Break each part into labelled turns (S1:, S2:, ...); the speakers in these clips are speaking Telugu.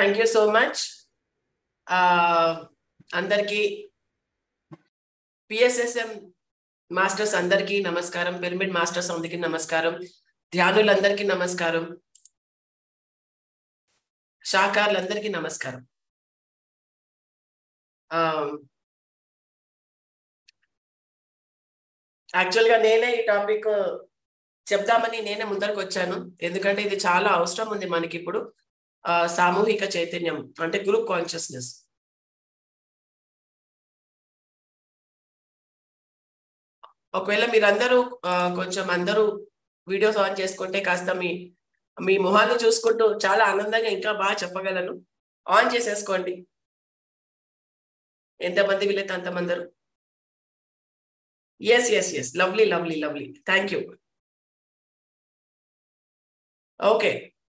S1: థ్యాంక్ యూ సో మచ్ అందరికీ పిఎస్ఎస్ఎం మాస్టర్స్ అందరికీ నమస్కారం పిరమిడ్ మాస్టర్స్ అందరికీ నమస్కారం ధ్యానులందరికీ నమస్కారం శాఖారులందరికీ నమస్కారం యాక్చువల్ గా నేనే ఈ టాపిక్ చెప్దామని నేనే ముందరకు వచ్చాను ఎందుకంటే ఇది చాలా అవసరం ఉంది మనకి ఇప్పుడు సామూహిక చైతన్యం అంటే గ్రూప్ కాన్షియస్నెస్ ఒకవేళ మీరందరూ కొంచెం అందరూ వీడియోస్ ఆన్ చేసుకుంటే కాస్త మీ మీ మొహాన్ని చూసుకుంటూ చాలా ఆనందంగా ఇంకా బాగా చెప్పగలను ఆన్ చేసేసుకోండి ఎంతమంది వీలైతే అంతమందరు yes yes yes lovely lovely lovely thank you okay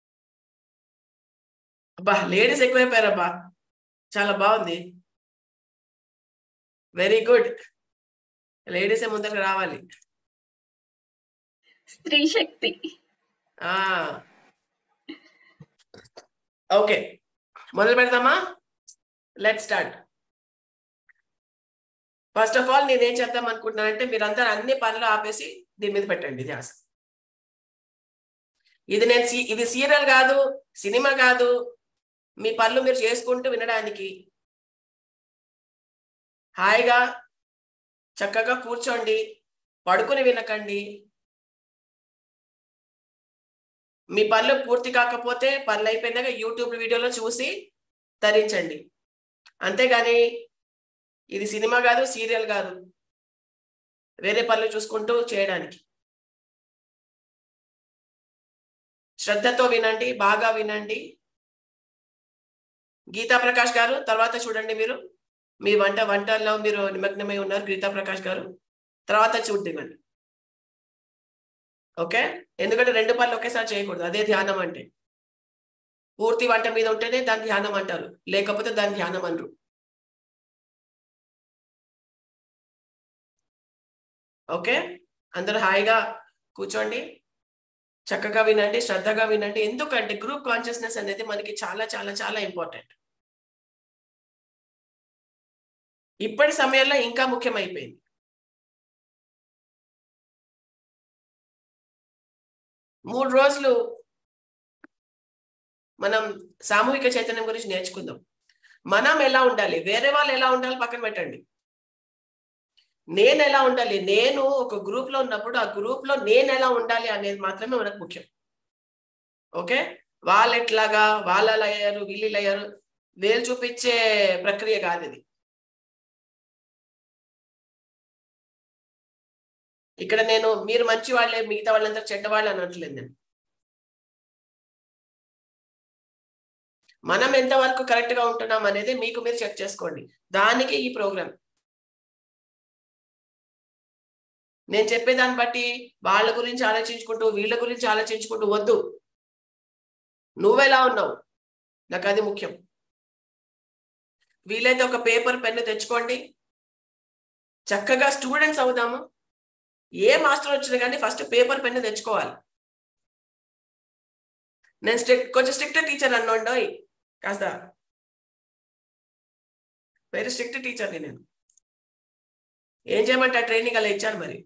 S1: అబ్బా లేడీస్ ఎక్కువైపోయారబ్బా చాలా బాగుంది వెరీ గుడ్ లేడీసే ముందరకు రావాలి
S2: స్త్రీ శక్తి
S1: ఓకే మొదలు పెడదామా let start first of all నేనేం చేద్దాం అనుకుంటున్నానంటే మీరందరూ అన్ని పనులు ఆపేసి దీని మీద పెట్టండి ధ్యాస ఇది నేను ఇది సీరియల్ కాదు సినిమా కాదు మీ పనులు మీరు చేసుకుంటూ వినడానికి హాయిగా చక్కగా కూర్చోండి పడుకుని వినకండి మీ పనులు పూర్తి కాకపోతే పనులు అయిపోయినాక యూట్యూబ్ వీడియోలో చూసి ధరించండి అంతేగాని ఇది సినిమా కాదు సీరియల్ కాదు వేరే పనులు చూసుకుంటూ చేయడానికి శ్రద్ధతో వినండి బాగా వినండి గీతా ప్రకాష్ గారు తర్వాత చూడండి మీరు మీ వంట వంటల్లో మీరు నిమగ్నమై ఉన్నారు గీతా ప్రకాష్ గారు తర్వాత చూద్దామండి ఓకే ఎందుకంటే రెండు పనులు ఒకేసారి చేయకూడదు అదే ధ్యానం అంటే పూర్తి వంట మీద ఉంటేనే దాని ధ్యానం అంటారు లేకపోతే దాని ధ్యానం అనరు ఓకే అందరూ హాయిగా కూర్చోండి చక్కగా వినండి శ్రద్ధగా వినండి ఎందుకంటే గ్రూప్ కాన్షియస్నెస్ అనేది మనకి చాలా చాలా చాలా ఇంపార్టెంట్ ఇప్పటి సమయంలో ఇంకా ముఖ్యమైపోయింది మూడు రోజులు మనం సామూహిక చైతన్యం గురించి నేర్చుకుందాం మనం ఎలా ఉండాలి వేరే వాళ్ళు ఎలా ఉండాలి పక్కన పెట్టండి నేను ఎలా ఉండాలి నేను ఒక గ్రూప్ లో ఉన్నప్పుడు ఆ గ్రూప్ లో నేను ఎలా ఉండాలి అనేది మాత్రమే మనకు ముఖ్యం ఓకే వాళ్ళు ఎట్లాగా వాళ్ళు అలా అయ్యారు వీళ్ళు అయ్యారు వేలు చూపించే ప్రక్రియ కాదు ఇది ఇక్కడ నేను మీరు మంచి వాళ్ళే మిగతా వాళ్ళంతా చెడ్డవాళ్ళు అనట్లేదు నేను మనం ఎంతవరకు కరెక్ట్ గా ఉంటున్నాం అనేది మీకు మీరు చెక్ చేసుకోండి దానికి ఈ ప్రోగ్రామ్ నేను చెప్పేదాన్ని బట్టి వాళ్ళ గురించి ఆలోచించుకుంటూ వీళ్ళ గురించి ఆలోచించుకుంటూ వద్దు నువ్వెలా ఉన్నావు నాకు అది ముఖ్యం వీలైతే ఒక పేపర్ పెన్ను తెచ్చుకోండి చక్కగా స్టూడెంట్స్ అవుదాము ఏ మాస్టర్ వచ్చినా కానీ ఫస్ట్ పేపర్ పెన్ను తెచ్చుకోవాలి నేను స్ట్రిక్ట్ కొంచెం స్ట్రిక్ట్ టీచర్ అన్నోండోయ్ కాస్త వెరీ స్ట్రిక్ట్ టీచర్ని నేను ఏం చేయమంటే ట్రైనింగ్ అలా ఇచ్చాను మరి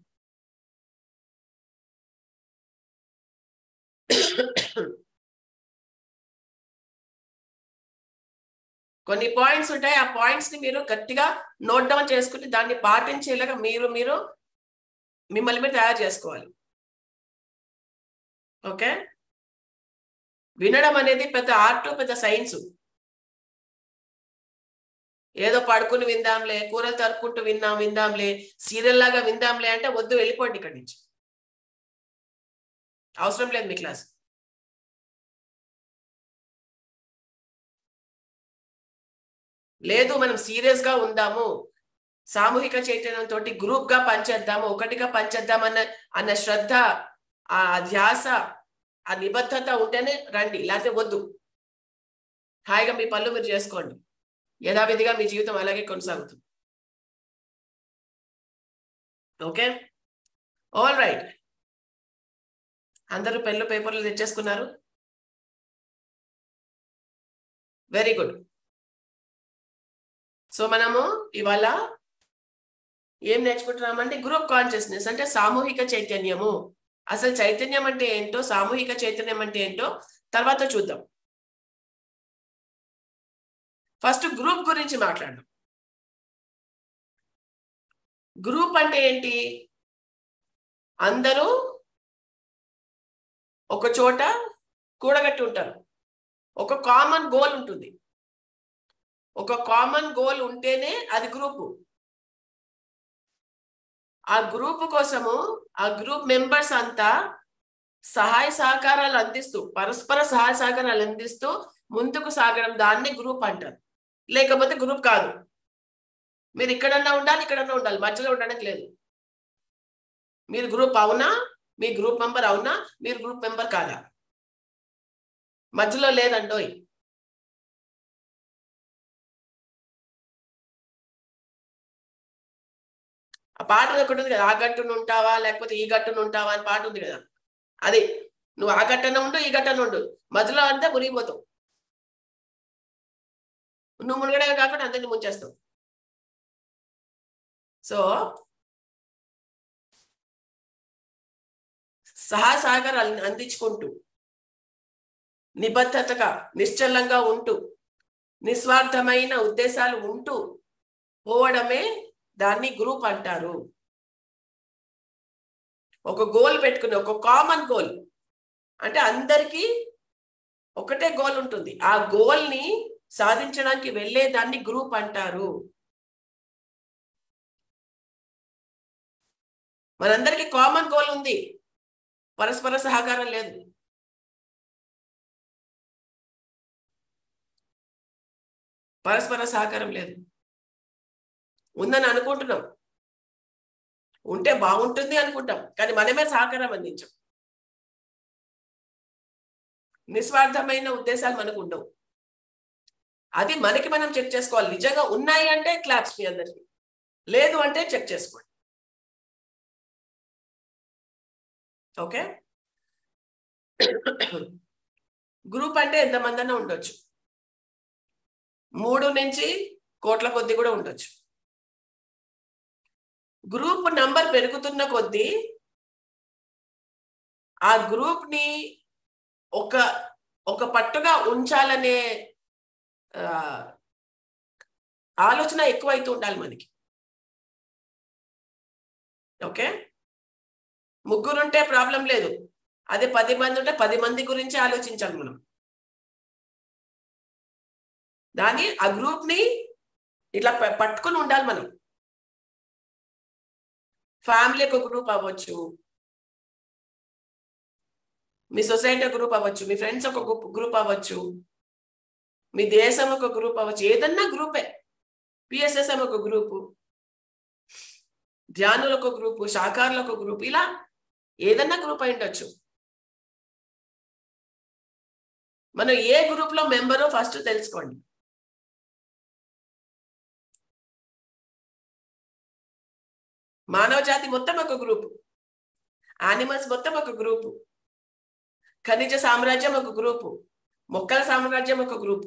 S1: కొన్ని పాయింట్స్ ఉంటాయి ఆ పాయింట్స్ ని మీరు గట్టిగా నోట్ డౌన్ చేసుకుని దాన్ని పాటించేలాగా మీరు మీరు మిమ్మల్ని మీరు తయారు చేసుకోవాలి ఓకే వినడం అనేది పెద్ద ఆర్ట్ పెద్ద సైన్స్ ఏదో పడుకుని విందాంలే కూరలు తరుక్కుంటూ విందాం విందాంలే సీరియల్ లాగా విందాంలే అంటే వద్దు వెళ్ళిపోండి ఇక్కడి నుంచి అవసరం లేదు మీ క్లాస్ లేదు మనం సీరియస్ గా ఉందాము సామూహిక చైతన్యంతో గ్రూప్ గా పనిచేద్దాము ఒకటిగా పనిచేద్దాం అన్న అన్న శ్రద్ధ ఆ ధ్యాస ఆ నిబద్ధత ఉంటేనే రండి లేకపోతే వద్దు హాయిగా మీ పనులు మీరు చేసుకోండి యథావిధిగా మీ జీవితం అలాగే కొనసాగుతుంది ఓకే ఆల్ రైట్ అందరూ పెన్ను పేపర్లు తెచ్చేసుకున్నారు వెరీ గుడ్ సో మనము ఇవాళ ఏం నేర్చుకుంటున్నామంటే గ్రూప్ కాన్షియస్నెస్ అంటే సామూహిక చైతన్యము అసలు చైతన్యం అంటే ఏంటో సామూహిక చైతన్యం అంటే ఏంటో తర్వాత చూద్దాం ఫస్ట్ గ్రూప్ గురించి మాట్లాడదాం గ్రూప్ అంటే ఏంటి అందరూ ఒక చోట కూడగట్టి ఉంటారు ఒక కామన్ గోల్ ఉంటుంది ఒక కామన్ గోల్ ఉంటేనే అది గ్రూపు ఆ గ్రూప్ కోసము ఆ గ్రూప్ మెంబర్స్ అంతా సహాయ సహకారాలు అందిస్తూ పరస్పర సహాయ సహకారాలు అందిస్తూ ముందుకు సాగడం దాన్ని గ్రూప్ అంటారు లేకపోతే గ్రూప్ కాదు మీరు ఇక్కడన్నా ఉండాలి ఇక్కడన్నా ఉండాలి మధ్యలో ఉండడానికి లేదు మీరు గ్రూప్ అవునా మీ గ్రూప్ మెంబర్ అవునా మీరు గ్రూప్ మెంబర్ కాదా మధ్యలో లేదండోయ్ ఆ పాట ఒకటి ఉంది కదా ఆ గట్టును ఉంటావా లేకపోతే ఈ గట్టును ఉంటావా అని పాట ఉంది కదా అది నువ్వు ఆ గట్టన ఉండు ఈ గట్టన ఉండు మధ్యలో అంతా మునిగిపోతావు నువ్వు మునగడమే కాకుండా అందరిని ముంచేస్తావు సో సహాయ సహకారాలు అందించుకుంటూ నిబద్ధతగా నిశ్చలంగా ఉంటూ నిస్వార్థమైన ఉద్దేశాలు ఉంటూ పోవడమే దాన్ని గ్రూప్ అంటారు ఒక గోల్ పెట్టుకుని ఒక కామన్ గోల్ అంటే అందరికీ ఒకటే గోల్ ఉంటుంది ఆ గోల్ ని సాధించడానికి వెళ్ళే దాన్ని గ్రూప్ అంటారు మనందరికీ కామన్ గోల్ ఉంది పరస్పర సహకారం లేదు పరస్పర సహకారం లేదు ఉందని అనుకుంటున్నాం ఉంటే బాగుంటుంది అనుకుంటాం కానీ మనమే సహకారం అందించాం నిస్వార్థమైన ఉద్దేశాలు మనకు ఉండవు అది మనకి మనం చెక్ చేసుకోవాలి నిజంగా ఉన్నాయి అంటే క్లాప్స్ మీ అందరికి లేదు అంటే చెక్ చేసుకోండి ఓకే గ్రూప్ అంటే ఎంతమంది అన్నా ఉండొచ్చు మూడు నుంచి కోట్ల కొద్ది కూడా ఉండొచ్చు గ్రూప్ నంబర్ పెరుగుతున్న కొద్దీ ఆ గ్రూప్ ని ఒక ఒక పట్టుగా ఉంచాలనే ఆలోచన ఎక్కువైతూ ఉండాలి మనకి ఓకే ముగ్గురుంటే ప్రాబ్లం లేదు అదే పది మంది ఉంటే పది మంది గురించి ఆలోచించాలి మనం దాని ఆ గ్రూప్ ని ఇట్లా పట్టుకుని ఉండాలి మనం ఫ్యామిలీ ఒక గ్రూప్ అవ్వచ్చు మీ సొసైటీ ఒక గ్రూప్ అవ్వచ్చు మీ ఫ్రెండ్స్ ఒక గ్రూప్ అవ్వచ్చు మీ దేశం ఒక గ్రూప్ అవ్వచ్చు ఏదన్నా గ్రూపే పిఎస్ఎస్ఎం ఒక గ్రూపు ధ్యానులు ఒక గ్రూపు శాకారులు ఒక గ్రూప్ ఇలా ఏదన్నా గ్రూప్ అయి ఉండొచ్చు మనం ఏ గ్రూప్ లో మెంబరో ఫస్ట్ తెలుసుకోండి మానవ జాతి మొత్తం ఒక గ్రూపు యానిమల్స్ మొత్తం ఒక గ్రూపు ఖనిజ సామ్రాజ్యం ఒక గ్రూపు మొక్కల సామ్రాజ్యం ఒక గ్రూపు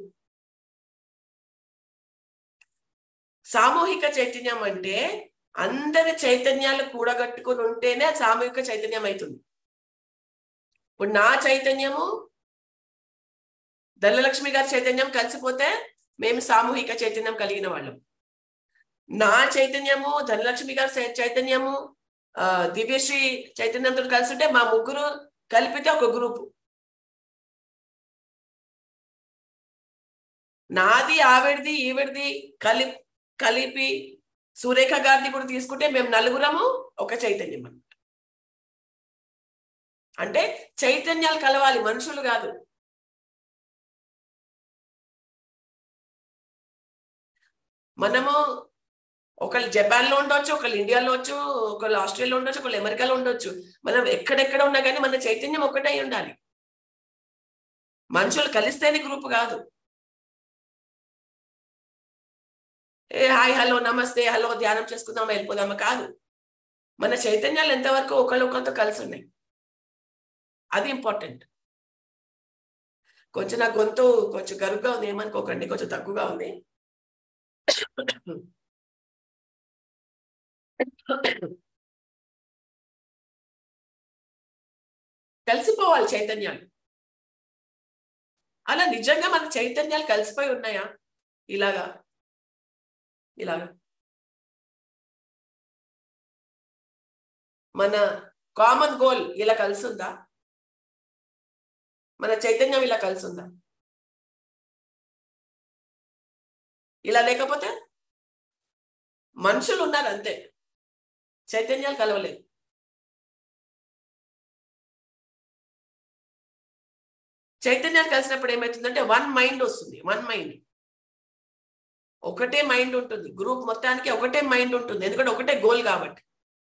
S1: సామూహిక చైతన్యం అంటే అందరి చైతన్యాలు కూడగట్టుకుని ఉంటేనే సామూహిక చైతన్యం అవుతుంది ఇప్పుడు నా చైతన్యము ధనలక్ష్మి గారి చైతన్యం కలిసిపోతే మేము సామూహిక చైతన్యం కలిగిన వాళ్ళం నా చైతన్యము ధనలక్ష్మి గారి చైతన్యము దివ్యశ్రీ చైతన్యంతో కలిసి ఉంటే మా ముగ్గురు కలిపితే ఒక గ్రూపు నాది ఆవిడది ఈవిడిది కలి కలిపి సురేఖ గారిని కూడా తీసుకుంటే మేము నలుగురము ఒక చైతన్యం అనమాట అంటే చైతన్యాలు కలవాలి మనుషులు కాదు మనము ఒకళ్ళు జపాన్ లో ఉండొచ్చు ఒకళ్ళు ఇండియాలో వచ్చు ఒకళ్ళు ఆస్ట్రేలియాలో ఉండొచ్చు ఒకళ్ళు అమెరికాలో ఉండొచ్చు మనం ఎక్కడెక్కడ ఉన్నా కానీ మన చైతన్యం ఒకటే ఉండాలి మనుషులు కలిస్తేనే గ్రూప్ కాదు ఏ హాయ్ హలో నమస్తే హలో ధ్యానం చేసుకుందామా వెళ్ళిపోదామా కాదు మన చైతన్యాలు ఎంతవరకు ఒకళ్ళొకరితో కలిసి ఉన్నాయి అది ఇంపార్టెంట్ కొంచెం నా గొంతు కొంచెం గరుగ్గా ఉంది ఏమనుకోకండి కొంచెం తక్కువగా ఉంది కలిసిపోవాలి చైతన్యాలు అలా నిజంగా మన చైతన్యాలు కలిసిపోయి ఉన్నాయా ఇలాగా ఇలాగా మన కామన్ గోల్ ఇలా కలిసి ఉందా మన చైతన్యం ఇలా కలిసి ఉందా ఇలా లేకపోతే మనుషులు ఉన్నారు అంతే చైతన్యాలు కలవలేదు చైతన్యాలు కలిసినప్పుడు ఏమవుతుందంటే వన్ మైండ్ వస్తుంది వన్ మైండ్ ఒకటే మైండ్ ఉంటుంది గ్రూప్ మొత్తానికి ఒకటే మైండ్ ఉంటుంది ఎందుకంటే ఒకటే గోల్ కాబట్టి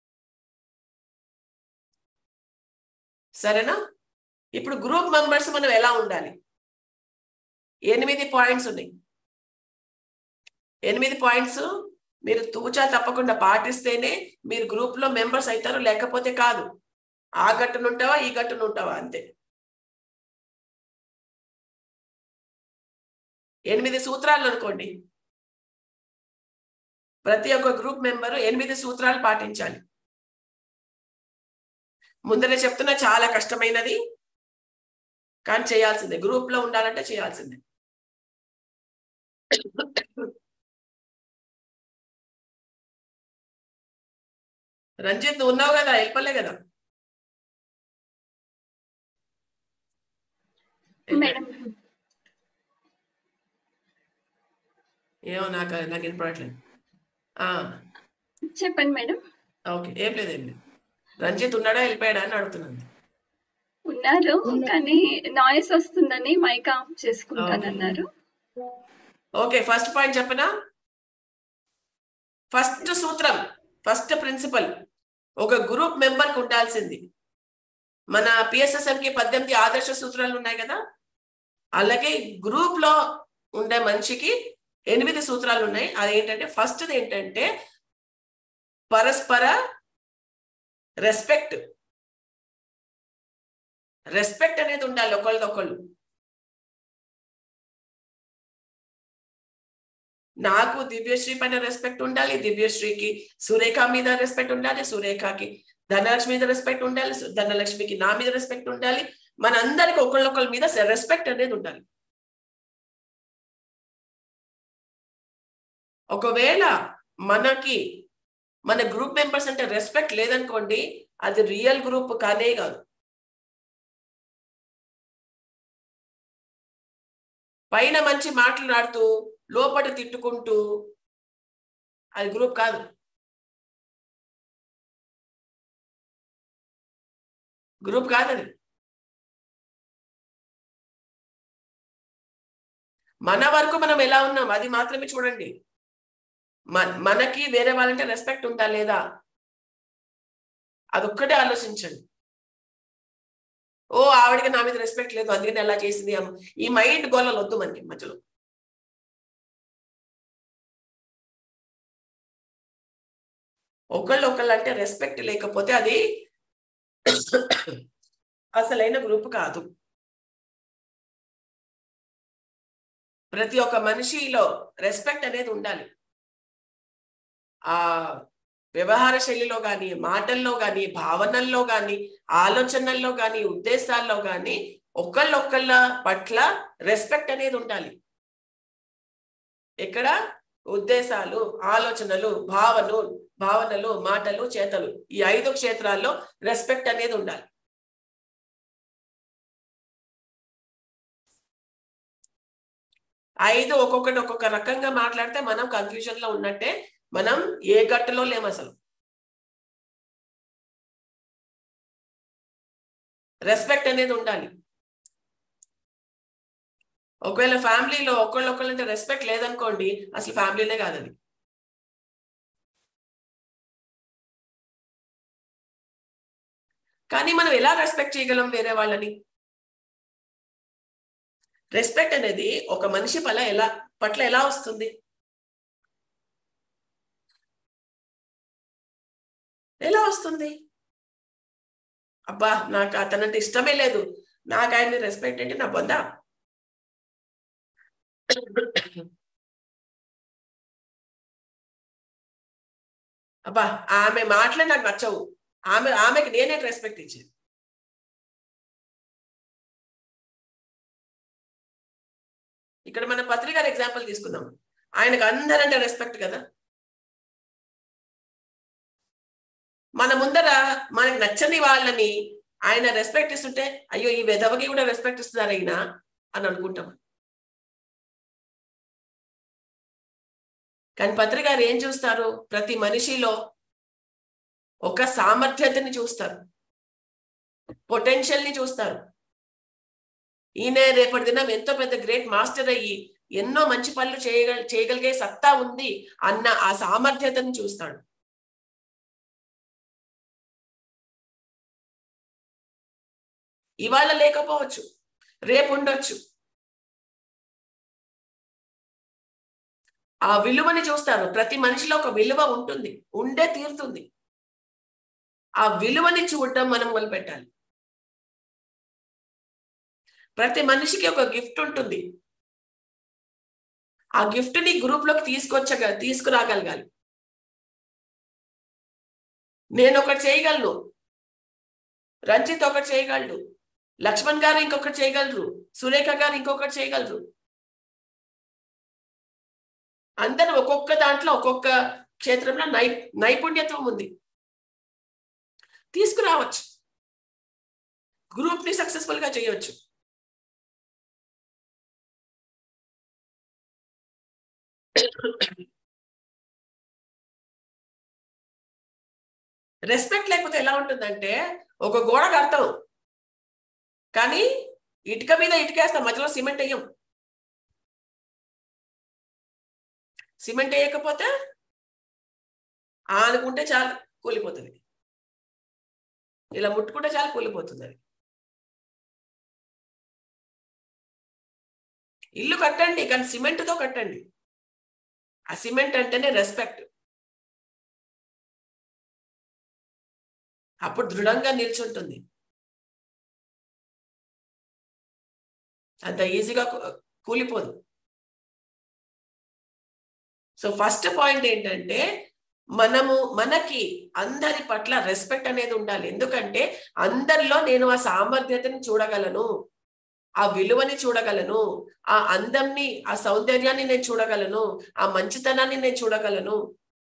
S1: సరేనా ఇప్పుడు గ్రూప్ మెంబర్స్ మనం ఎలా ఉండాలి ఎనిమిది పాయింట్స్ ఉన్నాయి ఎనిమిది పాయింట్స్ మీరు తూచా తప్పకుండా పాటిస్తేనే మీరు గ్రూప్ లో మెంబర్స్ అవుతారు లేకపోతే కాదు ఆ గట్టున ఉంటావా ఈ గట్టున ఉంటావా అంతే ఎనిమిది సూత్రాలు అనుకోండి ప్రతి ఒక్క గ్రూప్ మెంబర్ ఎనిమిది సూత్రాలు పాటించాలి ముందరే చెప్తున్నా చాలా కష్టమైనది కానీ చేయాల్సిందే గ్రూప్ లో ఉండాలంటే చేయాల్సిందే రంజిత్ నువ్వు ఉన్నావు కదా వెళ్ళిపోలే కదా
S2: మేడం
S1: ఏమో నాకు నాకు వినపడట్లేదు ఆ,
S2: చెప్పండి మేడం
S1: ఓకే ఏం లేదు ఏం లేదు రంజిత్ ఉన్నాడా వెళ్ళిపోయాడా అని అడుగుతున్నాను
S2: ఉన్నారు కానీ నాయిస్ వస్తుందని మైక్ ఆఫ్ చేసుకుంటానన్నారు
S1: ఓకే ఫస్ట్ పాయింట్ చెప్పనా ఫస్ట్ సూత్రం ఫస్ట్ ప్రిన్సిపల్ ఒక గ్రూప్ మెంబర్ కి ఉండాల్సింది మన పిఎస్ఎస్ఎం కి పద్దెనిమిది ఆదర్శ సూత్రాలు ఉన్నాయి కదా అలాగే గ్రూప్ లో ఉండే మనిషికి ఎనిమిది సూత్రాలు ఉన్నాయి అదేంటంటే ఫస్ట్ ఏంటంటే పరస్పర రెస్పెక్ట్ రెస్పెక్ట్ అనేది ఉండాలి ఒకళ్ళదొకళ్ళు నాకు దివ్యశ్రీ పైన రెస్పెక్ట్ ఉండాలి దివ్యశ్రీకి సురేఖ మీద రెస్పెక్ట్ ఉండాలి సురేఖకి ధనలక్ష్మి మీద రెస్పెక్ట్ ఉండాలి సు- ధనలక్ష్మికి నా మీద రెస్పెక్ట్ ఉండాలి మనందరికి ఒకళ్ళొకళ్ళ మీద రెస్పెక్ట్ అనేది ఉండాలి ఒకవేళ మనకి మన గ్రూప్ మెంబర్స్ అంటే రెస్పెక్ట్ లేదనుకోండి అది రియల్ గ్రూప్ కానే కాదు పైన మంచి మాట్లాడుతూ లోపల తిట్టుకుంటూ అది గ్రూప్ కాదు గ్రూప్ కాదు అది మన వరకు మనం ఎలా ఉన్నాం అది మాత్రమే చూడండి మన- మనకి వేరే వాళ్ళంటే రెస్పెక్ట్ ఉందా లేదా అదొక్కటే ఆలోచించండి ఓ ఆవిడకి నా మీద రెస్పెక్ట్ లేదు అందుకని ఎలా చేసింది అమ్మ. ఈ మైండ్ గోళలు వద్దు మనకి మధ్యలో ఒకళ్ళు ఒకళ్ళు అంటే రెస్పెక్ట్ లేకపోతే అది అసలైన గ్రూప్ కాదు ప్రతి ఒక్క మనిషిలో రెస్పెక్ట్ అనేది ఉండాలి ఆ వ్యవహార శైలిలో కానీ మాటల్లో కానీ భావనల్లో కానీ ఆలోచనల్లో కానీ ఉద్దేశాల్లో కానీ ఒకళ్ళొకళ్ళ పట్ల రెస్పెక్ట్ అనేది ఉండాలి ఎక్కడ ఉద్దేశాలు ఆలోచనలు భావనలు భావనలు మాటలు చేతలు ఈ ఐదు క్షేత్రాల్లో రెస్పెక్ట్ అనేది ఉండాలి ఐదు ఒక్కొక్కటి ఒక్కొక్క రకంగా మాట్లాడితే మనం కన్ఫ్యూజన్ లో ఉన్నట్టే మనం ఏ గట్టులో లేము అసలు రెస్పెక్ట్ అనేది ఉండాలి ఒకవేళ ఫ్యామిలీలో ఒకళ్ళు ఒకళ్ళంటే రెస్పెక్ట్ లేదనుకోండి అసలు ఫ్యామిలీనే కాదు అది కానీ మనం ఎలా రెస్పెక్ట్ చేయగలం వేరే వాళ్ళని రెస్పెక్ట్ అనేది ఒక మనిషి పల ఎలా పట్ల ఎలా వస్తుంది ఎలా వస్తుంది అబ్బా నాకు అతనంటే ఇష్టమే లేదు నాకు ఆయన్ని రెస్పెక్ట్ అంటే నా బొందా అబ్బా ఆమె మాటలే నాకు నచ్చవు ఆమె ఆమెకి నేనే రెస్పెక్ట్ ఇచ్చేది ఇక్కడ మన పత్రిక గారి ఎగ్జాంపుల్ తీసుకుందాం ఆయనకు అందరంటే రెస్పెక్ట్ కదా మన ముందర మనకు నచ్చని వాళ్ళని ఆయన రెస్పెక్ట్ ఇస్తుంటే అయ్యో ఈ వెధవకి కూడా రెస్పెక్ట్ ఇస్తున్నారు అయినా అని అనుకుంటాం కానీ పత్రిక గారు ఏం చూస్తారు ప్రతి మనిషిలో ఒక సామర్థ్యతని చూస్తారు పొటెన్షియల్ ని చూస్తారు ఈయన రేపటి దినం ఎంతో పెద్ద గ్రేట్ మాస్టర్ అయ్యి ఎన్నో మంచి పనులు చేయగల చేయగలిగే సత్తా ఉంది అన్న ఆ సామర్థ్యతని చూస్తాడు ఇవాళ లేకపోవచ్చు రేపు ఉండొచ్చు ఆ విలువని చూస్తారు ప్రతి మనిషిలో ఒక విలువ ఉంటుంది ఉండే తీరుతుంది ఆ విలువని చూడటం మనం మొదలు పెట్టాలి ప్రతి మనిషికి ఒక గిఫ్ట్ ఉంటుంది ఆ గిఫ్ట్ ని గ్రూప్ లోకి తీసుకొచ్చగ తీసుకురాగలగాలి నేను ఒకటి చేయగలను రంజిత్ ఒకటి చేయగలడు లక్ష్మణ్ గారు ఇంకొకటి చేయగలరు సురేఖ గారు ఇంకొకటి చేయగలరు అందరూ ఒక్కొక్క దాంట్లో ఒక్కొక్క క్షేత్రంలో నై నైపుణ్యత్వం ఉంది తీసుకురావచ్చు గ్రూప్ ని సక్సెస్ఫుల్ గా చేయవచ్చు రెస్పెక్ట్ లేకపోతే ఎలా ఉంటుందంటే ఒక గోడ కడతాం కానీ ఇటుక మీద ఇటుకేస్తాం మధ్యలో సిమెంట్ వేయం సిమెంట్ వేయకపోతే అనుకుంటే చాలు కూలిపోతుంది ఇలా ముట్టుకుంటే చాలు కూలిపోతుంది అది ఇల్లు కట్టండి కానీ సిమెంట్తో కట్టండి ఆ సిమెంట్ అంటేనే రెస్పెక్ట్ అప్పుడు దృఢంగా నిల్చుంటుంది అంత ఈజీగా కూలిపోదు సో ఫస్ట్ పాయింట్ ఏంటంటే మనము మనకి అందరి పట్ల రెస్పెక్ట్ అనేది ఉండాలి ఎందుకంటే అందరిలో నేను ఆ సామర్థ్యతని చూడగలను ఆ విలువని చూడగలను ఆ అందంని ఆ సౌందర్యాన్ని నేను చూడగలను ఆ మంచితనాన్ని నేను చూడగలను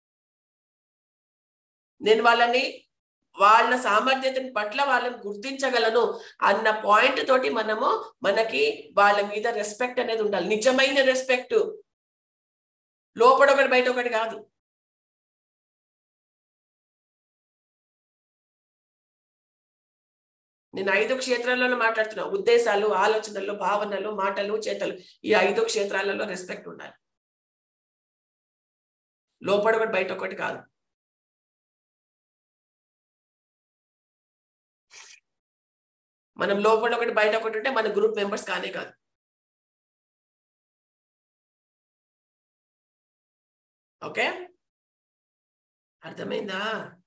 S1: నేను వాళ్ళని వాళ్ళ సామర్థ్యతని పట్ల వాళ్ళని గుర్తించగలను అన్న పాయింట్ తోటి మనము మనకి వాళ్ళ మీద రెస్పెక్ట్ అనేది ఉండాలి నిజమైన రెస్పెక్ట్ లోపల ఒకటి బయట ఒకటి కాదు నేను ఐదు క్షేత్రాలలో మాట్లాడుతున్నా ఉద్దేశాలు ఆలోచనలు భావనలు మాటలు చేతలు ఈ ఐదు క్షేత్రాలలో రెస్పెక్ట్ ఉండాలి లోపల ఒకటి బయట ఒకటి కాదు మనం లోపల ఒకటి బయట ఒకటి ఉంటే మన గ్రూప్ మెంబర్స్ కానే కాదు ఓకే అర్థమైందా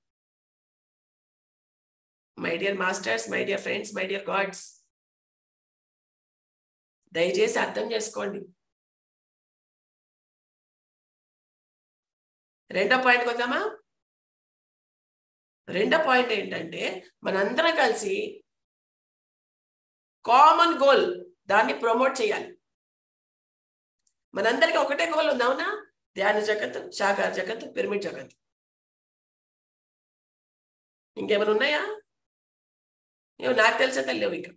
S1: my dear masters my dear friends my dear gods దయచేసి అర్థం చేసుకోండి రెండో పాయింట్కి వద్దామా రెండో పాయింట్ ఏంటంటే మనందరం కలిసి కామన్ గోల్ దాన్ని ప్రమోట్ చేయాలి మనందరికీ ఒకటే గోల్ ఉంది అవునా ధ్యాన జగత్ శాఖార జగత్ పిరమిడ్ జగత్ ఇంకేమైనా ఉన్నాయా ఏమో నాకు తెలిసే తెలియవు ఇక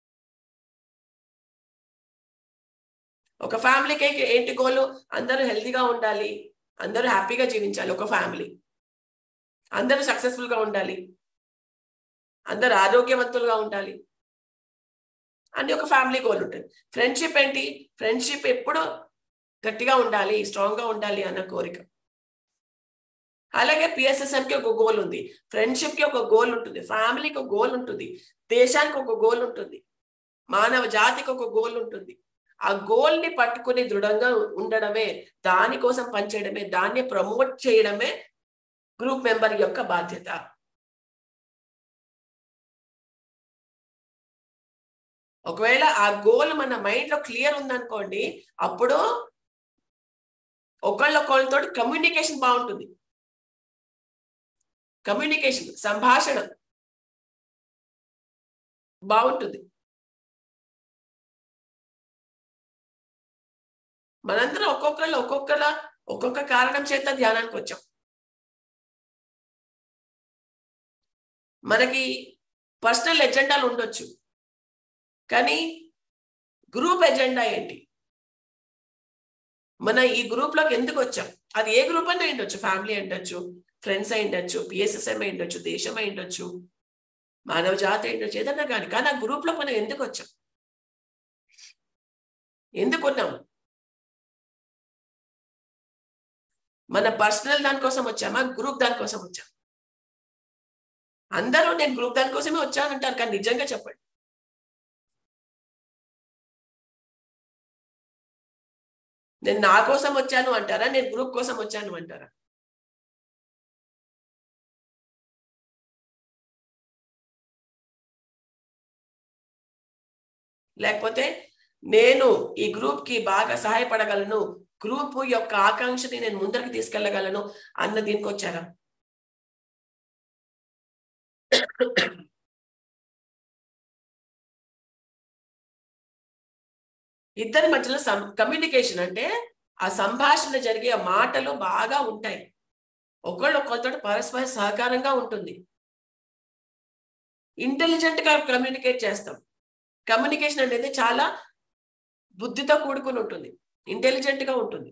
S1: ఒక ఫ్యామిలీకి ఏంటి గోలు అందరూ హెల్తీగా ఉండాలి అందరూ హ్యాపీగా జీవించాలి ఒక ఫ్యామిలీ అందరూ సక్సెస్ఫుల్ గా ఉండాలి అందరూ ఆరోగ్యవంతులుగా ఉండాలి అని ఒక ఫ్యామిలీ గోల్ ఉంటుంది ఫ్రెండ్షిప్ ఏంటి ఫ్రెండ్షిప్ ఎప్పుడు గట్టిగా ఉండాలి స్ట్రాంగ్ గా ఉండాలి అన్న కోరిక అలాగే పిఎస్ఎస్ఎం కి ఒక గోల్ ఉంది ఫ్రెండ్షిప్ కి ఒక గోల్ ఉంటుంది ఫ్యామిలీకి ఒక గోల్ ఉంటుంది దేశానికి ఒక గోల్ ఉంటుంది మానవ జాతికి ఒక గోల్ ఉంటుంది ఆ గోల్ ని పట్టుకుని దృఢంగా ఉండడమే దానికోసం పనిచేయడమే దాన్ని ప్రమోట్ చేయడమే గ్రూప్ మెంబర్ యొక్క బాధ్యత ఒకవేళ ఆ గోల్ మన మైండ్ లో క్లియర్ ఉందనుకోండి అప్పుడు ఒకళ్ళొకళ్ళతో కమ్యూనికేషన్ బాగుంటుంది కమ్యూనికేషన్ సంభాషణ బాగుంటుంది మనందరం ఒక్కొక్కళ్ళు ఒక్కొక్కల ఒక్కొక్క కారణం చేత ధ్యానానికి వచ్చాం మనకి పర్సనల్ ఎజెండాలు ఉండొచ్చు కానీ గ్రూప్ ఎజెండా ఏంటి మన ఈ గ్రూప్ లోకి ఎందుకు వచ్చాం అది ఏ గ్రూప్ అయినా ఉండొచ్చు ఫ్యామిలీ ఉండొచ్చు ఫ్రెండ్స్ అయి ఉండొచ్చు పిఎస్ఎస్ఎం అయి ఉండొచ్చు దేశం అయి ఉండొచ్చు మానవ జాతి అయి ఉండొచ్చు ఏదన్నా కానీ కానీ ఆ గ్రూప్ లో మనం ఎందుకు వచ్చాం ఎందుకు ఉన్నాం మన పర్సనల్ దానికోసం వచ్చామా గ్రూప్ దానికోసం వచ్చాం అందరూ నేను గ్రూప్ దానికోసమే వచ్చానంటారు కానీ నిజంగా చెప్పండి నేను నా కోసం వచ్చాను అంటారా నేను గ్రూప్ కోసం వచ్చాను అంటారా లేకపోతే నేను ఈ గ్రూప్ కి బాగా సహాయపడగలను గ్రూప్ యొక్క ఆకాంక్షని నేను ముందరికి తీసుకెళ్లగలను అన్న దీనికి వచ్చారా ఇద్దరి మధ్యలో కమ్యూనికేషన్ అంటే ఆ సంభాషణ జరిగే మాటలు బాగా ఉంటాయి ఒకళ్ళు ఒకరితో పరస్పర సహకారంగా ఉంటుంది ఇంటెలిజెంట్ గా కమ్యూనికేట్ చేస్తాం కమ్యూనికేషన్ అనేది చాలా బుద్ధితో కూడుకుని ఉంటుంది ఇంటెలిజెంట్ గా ఉంటుంది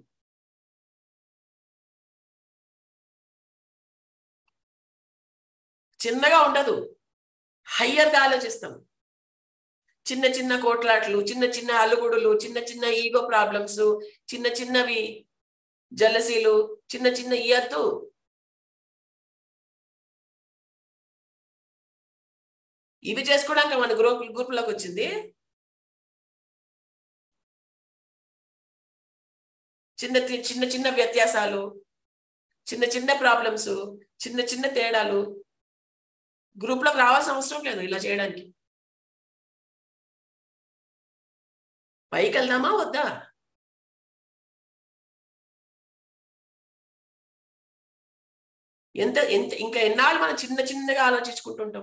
S1: చిన్నగా ఉండదు హయ్యర్గా ఆలోచిస్తాం చిన్న చిన్న కోట్లాట్లు చిన్న చిన్న అలుగుడులు చిన్న చిన్న ఈగో ప్రాబ్లమ్స్ చిన్న చిన్నవి జలసీలు చిన్న చిన్న ఇయద్దు ఇవి చేసుకోవడానికి మన గ్రూప్ గ్రూప్లోకి వచ్చింది చిన్న చిన్న చిన్న వ్యత్యాసాలు చిన్న చిన్న ప్రాబ్లమ్స్ చిన్న చిన్న తేడాలు గ్రూప్లోకి రావాల్సిన అవసరం లేదు ఇలా చేయడానికి పైకి వెళ్దామా వద్దా ఎంత ఎంత ఇంకా ఎన్నాళ్ళు మనం చిన్న చిన్నగా ఆలోచించుకుంటుంటాం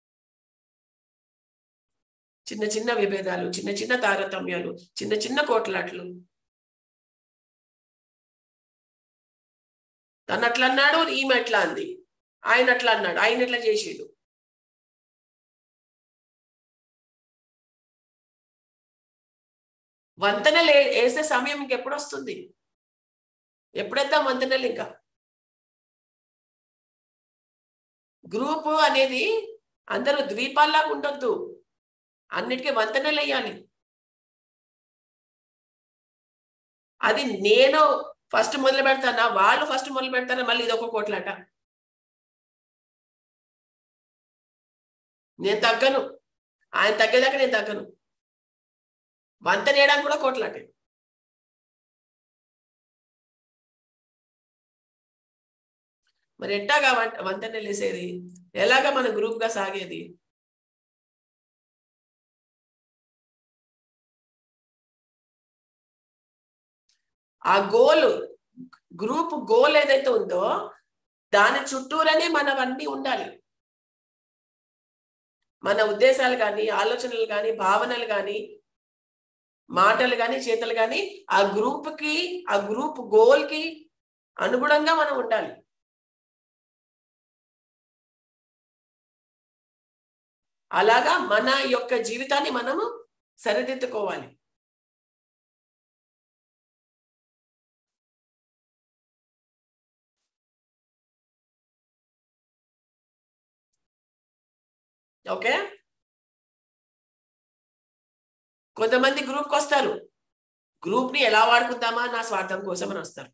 S1: చిన్న చిన్న విభేదాలు చిన్న చిన్న తారతమ్యాలు చిన్న చిన్న కోట్లాట్లు తను అట్లా అన్నాడు ఈమె అట్లా అంది ఆయన అట్లా అన్నాడు ఆయన ఎట్లా చేసేడు వంతెనలు వేసే సమయం ఇంకెప్పుడు వస్తుంది ఎప్పుడైతే వంతెనలు ఇంకా గ్రూపు అనేది అందరూ ద్వీపాల్లాగా ఉండొద్దు అన్నిటికీ వంతెనలు వేయాలి అది నేను ఫస్ట్ మొదలు పెడతానా వాళ్ళు ఫస్ట్ మొదలు పెడతానా మళ్ళీ ఇది ఒక కోట్లాట నేను తగ్గను ఆయన తగ్గేదాకా నేను తగ్గను వంత నేయడానికి కూడా కోట్లాటే మరి ఎట్టాగా వంట వంతెన లేసేది ఎలాగా మన గ్రూప్ గా సాగేది ఆ గోల్ గ్రూప్ గోల్ ఏదైతే ఉందో దాని చుట్టూరనే మనవన్నీ ఉండాలి మన ఉద్దేశాలు కానీ ఆలోచనలు కానీ భావనలు కానీ మాటలు కానీ చేతలు కానీ ఆ గ్రూప్ కి ఆ గ్రూప్ గోల్ కి అనుగుణంగా మనం ఉండాలి అలాగా మన యొక్క జీవితాన్ని మనము సరిదిద్దుకోవాలి ఓకే కొంతమంది గ్రూప్కి వస్తారు గ్రూప్ ని ఎలా వాడుకుందామా నా స్వార్థం కోసం అని వస్తారు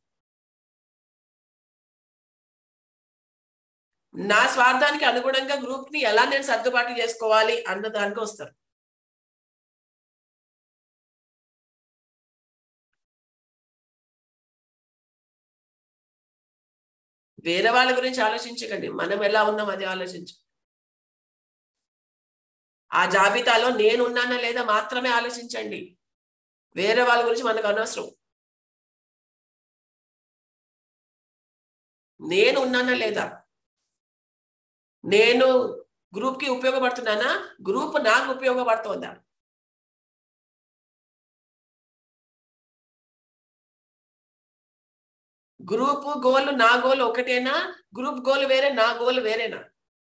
S1: నా స్వార్థానికి అనుగుణంగా గ్రూప్ ని ఎలా నేను సర్దుబాటు చేసుకోవాలి అన్న దానికి వస్తారు వేరే వాళ్ళ గురించి ఆలోచించకండి మనం ఎలా ఉన్నాం అది ఆలోచించు ఆ జాబితాలో నేను ఉన్నానా లేదా మాత్రమే ఆలోచించండి వేరే వాళ్ళ గురించి మనకు అనవసరం నేను ఉన్నానా లేదా నేను గ్రూప్ కి ఉపయోగపడుతున్నానా గ్రూప్ నాకు ఉపయోగపడుతోందా గ్రూప్ గోల్ నా గోల్ ఒకటేనా గ్రూప్ గోల్ వేరే నా గోల్ వేరేనా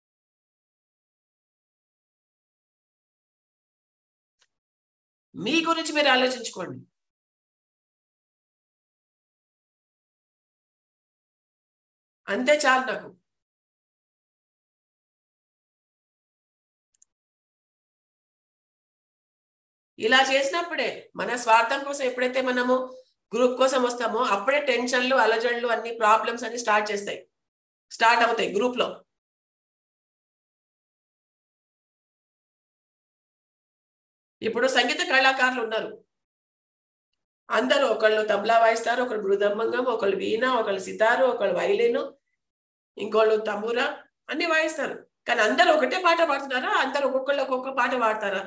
S1: మీ గురించి మీరు ఆలోచించుకోండి అంతే చాలు నాకు ఇలా చేసినప్పుడే మన స్వార్థం కోసం ఎప్పుడైతే మనము గ్రూప్ కోసం వస్తామో అప్పుడే టెన్షన్లు అలజడులు అన్ని ప్రాబ్లమ్స్ అన్ని స్టార్ట్ చేస్తాయి స్టార్ట్ అవుతాయి గ్రూప్ లో ఇప్పుడు సంగీత కళాకారులు ఉన్నారు అందరూ ఒకళ్ళు తబలా వాయిస్తారు ఒకళ్ళు మృదంగం ఒకళ్ళు వీణ ఒకళ్ళు సితారు ఒకళ్ళు వైలిన్ ఇంకోళ్ళు తమూరా అన్ని వాయిస్తారు కానీ అందరూ ఒకటే పాట పాడుతున్నారా అందరూ ఒక్కొక్కళ్ళు ఒక్కొక్క పాట పాడతారా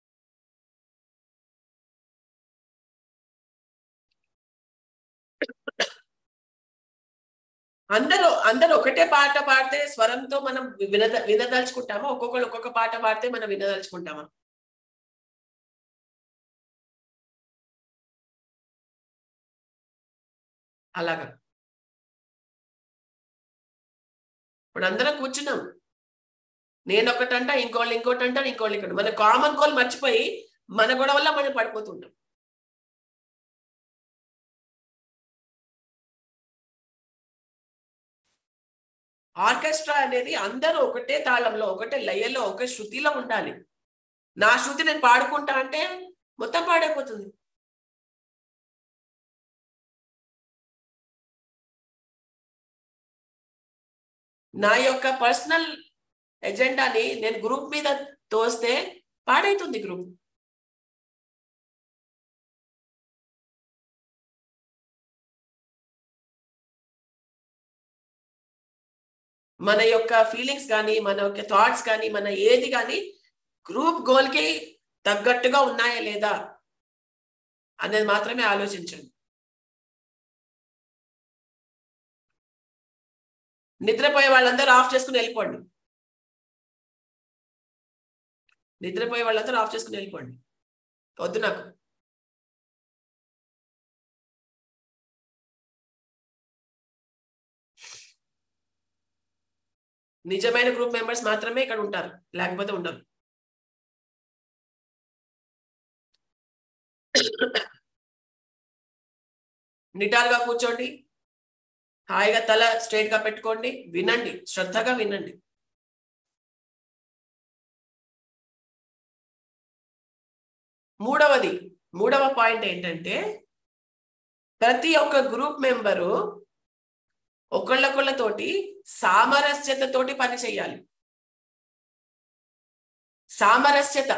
S1: అందరూ అందరూ ఒకటే పాట పాడితే స్వరంతో మనం వినద వినదలుచుకుంటామా ఒక్కొక్కళ్ళు ఒక్కొక్క పాట పాడితే మనం వినదలుచుకుంటామా అలాగా ఇప్పుడు అందరం కూర్చున్నాం నేను ఒకటంట ఇంకోళ్ళు ఇంకోటి అంటారు ఇంకోళ్ళు ఇంకోటి మన కామన్ గోల్ మర్చిపోయి మన గొడవల్ల మనం పడిపోతుంటాం ఆర్కెస్ట్రా అనేది అందరూ ఒకటే తాళంలో ఒకటే లయలో ఒక శృతిలో ఉండాలి నా శృతి నేను పాడుకుంటా అంటే మొత్తం పాడైపోతుంది నా యొక్క పర్సనల్ ఎజెండాని నేను గ్రూప్ మీద తోస్తే పాడైతుంది గ్రూప్ మన యొక్క ఫీలింగ్స్ కానీ మన యొక్క థాట్స్ కానీ మన ఏది కానీ గ్రూప్ గోల్ కి తగ్గట్టుగా ఉన్నాయా లేదా అనేది మాత్రమే ఆలోచించండి నిద్రపోయే వాళ్ళందరూ ఆఫ్ చేసుకుని వెళ్ళిపోండి నిద్రపోయే వాళ్ళందరూ ఆఫ్ చేసుకుని వెళ్ళిపోండి వద్దు నాకు నిజమైన గ్రూప్ మెంబర్స్ మాత్రమే ఇక్కడ ఉంటారు లేకపోతే ఉండరు నిటారుగా కూర్చోండి హాయిగా తల స్ట్రైట్ గా పెట్టుకోండి వినండి శ్రద్ధగా వినండి మూడవది మూడవ పాయింట్ ఏంటంటే ప్రతి ఒక్క గ్రూప్ మెంబరు ఒకళ్ళొకళ్ళతోటి సామరస్యతతోటి పని చేయాలి సామరస్యత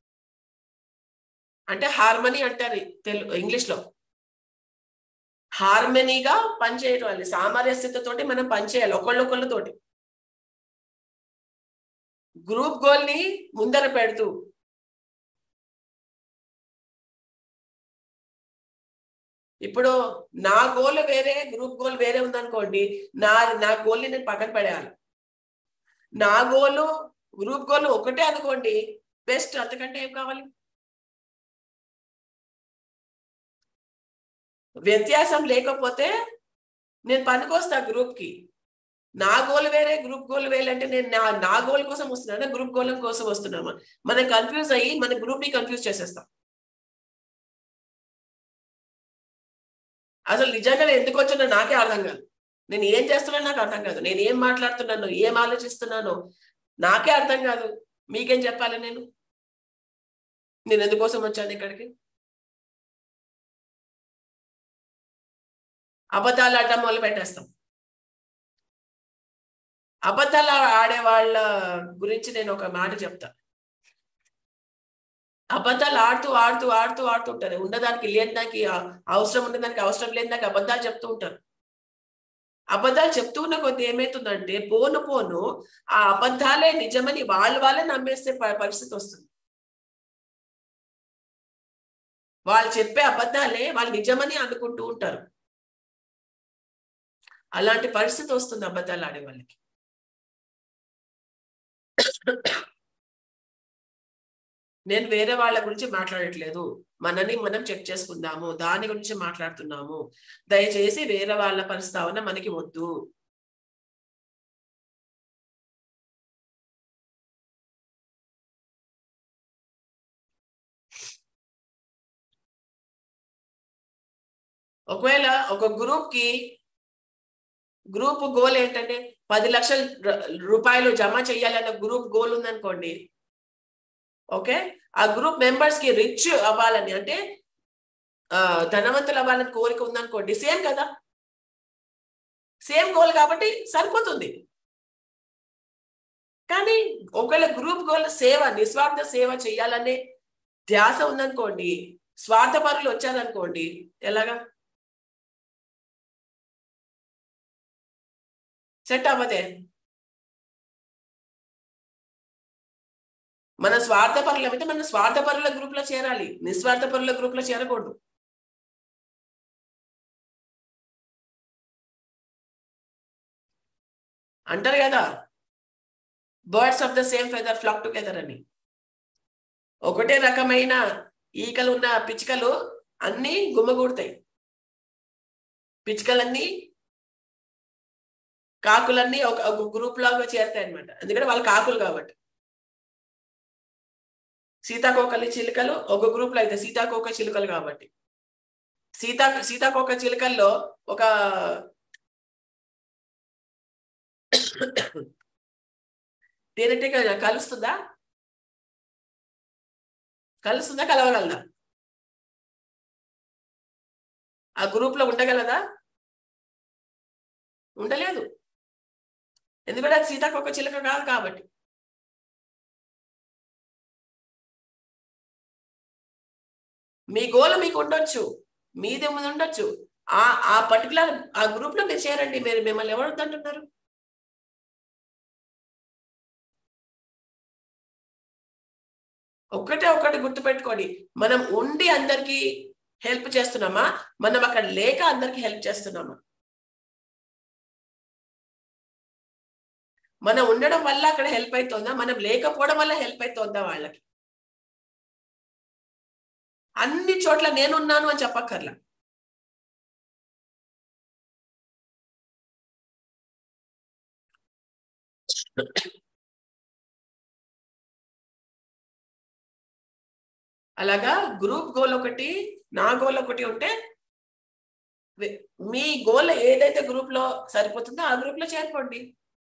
S1: అంటే హార్మనీ అంటారు తెలుగు ఇంగ్లీష్ లో హార్మనీగా పనిచేయాలి సామరస్యతతోటి మనం పనిచేయాలి ఒకళ్ళొకళ్ళతోటి గ్రూప్ గోల్ ని ముందర పెడుతూ ఇప్పుడు నా గోల్ వేరే గ్రూప్ గోల్ వేరే ఉందనుకోండి నా నా గోల్ ని నేను పక్కన పడేయాలి నా గోలు గ్రూప్ గోల్ ఒకటే అనుకోండి బెస్ట్ అంతకంటే ఏం కావాలి వ్యత్యాసం లేకపోతే నేను పనికొస్తా గ్రూప్ కి నా గోల్ వేరే గ్రూప్ గోల్ వేరే అంటే నేను నా నా గోల్ కోసం వస్తున్నానా గ్రూప్ గోల్ కోసం వస్తున్నామా మనం కన్ఫ్యూజ్ అయ్యి మన గ్రూప్ ని కన్ఫ్యూజ్ చేసేస్తాం అసలు నిజంగా నేను ఎందుకు వచ్చానో నాకే అర్థం కాదు నేను ఏం చేస్తున్నానో నాకు అర్థం కాదు నేను ఏం మాట్లాడుతున్నానో ఏం ఆలోచిస్తున్నానో నాకే అర్థం కాదు మీకేం చెప్పాలి నేను నేను ఎందుకోసం వచ్చాను ఇక్కడికి అబద్ధాలు ఆడటం మొదలు పెట్టేస్తాం అబద్ధాలు ఆడే వాళ్ళ గురించి నేను ఒక మాట చెప్తా అబద్ధాలు ఆడుతూ ఆడుతూ ఆడుతూ ఆడుతూ ఉంటారు ఉన్నదానికి లేని దానికి అవసరం ఉన్న దానికి అవసరం లేని దానికి అబద్ధాలు చెప్తూ ఉంటారు అబద్ధాలు చెప్తూ ఉన్న కొద్ది ఏమైతుందంటే పోను పోను ఆ అబద్ధాలే నిజమని వాళ్ళు వాళ్ళే నమ్మేస్తే పరిస్థితి వస్తుంది వాళ్ళు చెప్పే అబద్ధాలే వాళ్ళు నిజమని అనుకుంటూ ఉంటారు అలాంటి పరిస్థితి వస్తుంది అబద్ధాలు ఆడే వాళ్ళకి నేను వేరే వాళ్ళ గురించి మాట్లాడట్లేదు మనని మనం చెక్ చేసుకుందాము దాని గురించి మాట్లాడుతున్నాము దయచేసి వేరే వాళ్ళ ప్రస్తావన మనకి వద్దు ఒకవేళ ఒక గ్రూప్ కి గ్రూప్ గోల్ ఏంటంటే పది లక్షల ర- రూపాయలు జమ చేయాలన్న గ్రూప్ గోల్ ఉందనుకోండి ఓకే ఆ గ్రూప్ మెంబర్స్ కి రిచ్ అవ్వాలని అంటే ఆ, ధనవంతులు అవ్వాలని కోరిక ఉందనుకోండి సేమ్ కదా సేమ్ గోల్ కాబట్టి సరిపోతుంది కానీ ఒకవేళ గ్రూప్ గోల్ సేవ నిస్వార్థ సేవ చేయాలనే ధ్యాస ఉందనుకోండి స్వార్థపరులు వచ్చారనుకోండి ఎలాగా సెట్ అవ్వదే మన స్వార్థపరులు అయితే మన స్వార్థపరుల గ్రూప్ లో చేరాలి నిస్వార్థపరుల గ్రూప్ లో చేరకూడదు అంటారు కదా birds of the same feather flock together అని ఒకటే రకమైన ఈకలు ఉన్న పిచ్చుకలు అన్ని గుమ్మగూడతాయి పిచ్చుకలన్నీ కాకులన్నీ ఒక ఒక గ్రూప్ లాగా చేరుతాయి అనమాట ఎందుకంటే వాళ్ళు కాకులు కాబట్టి సీతాకోకలి చిలుకలు ఒక గ్రూప్ లో అయితే సీతాకోక చిలుకలు కాబట్టి సీతా సీతాకోక చిలుకల్లో ఒక తేనెటీగ కలుస్తుందా కలుస్తుందా కలవగలదా ఆ గ్రూప్ లో ఉండగలదా ఉండలేదు ఎందుకంటే అది సీతాకోక చిలుక కాదు కాబట్టి మీ గోల్ మీకు ఉండొచ్చు మీది ముందు ఉండొచ్చు ఆ ఆ పర్టికులర్ ఆ గ్రూప్ లో మీరు చేరండి మీరు మిమ్మల్ని ఎవరు వద్దంటున్నారు ఒక్కటే ఒక్కటి గుర్తుపెట్టుకోండి మనం ఉండి అందరికి హెల్ప్ చేస్తున్నామా మనం అక్కడ లేక అందరికి హెల్ప్ చేస్తున్నామా మనం ఉండడం వల్ల అక్కడ హెల్ప్ అవుతుందా మనం లేకపోవడం వల్ల హెల్ప్ అవుతుందా వాళ్ళకి అన్ని చోట్ల నేనున్నాను అని చెప్పక్కర్లా అలాగా గ్రూప్ గోల్ ఒకటి నా గోల్ ఒకటి ఉంటే వి- మీ గోల్ ఏదైతే గ్రూప్ లో సరిపోతుందో ఆ గ్రూప్ లో చేరుకోండి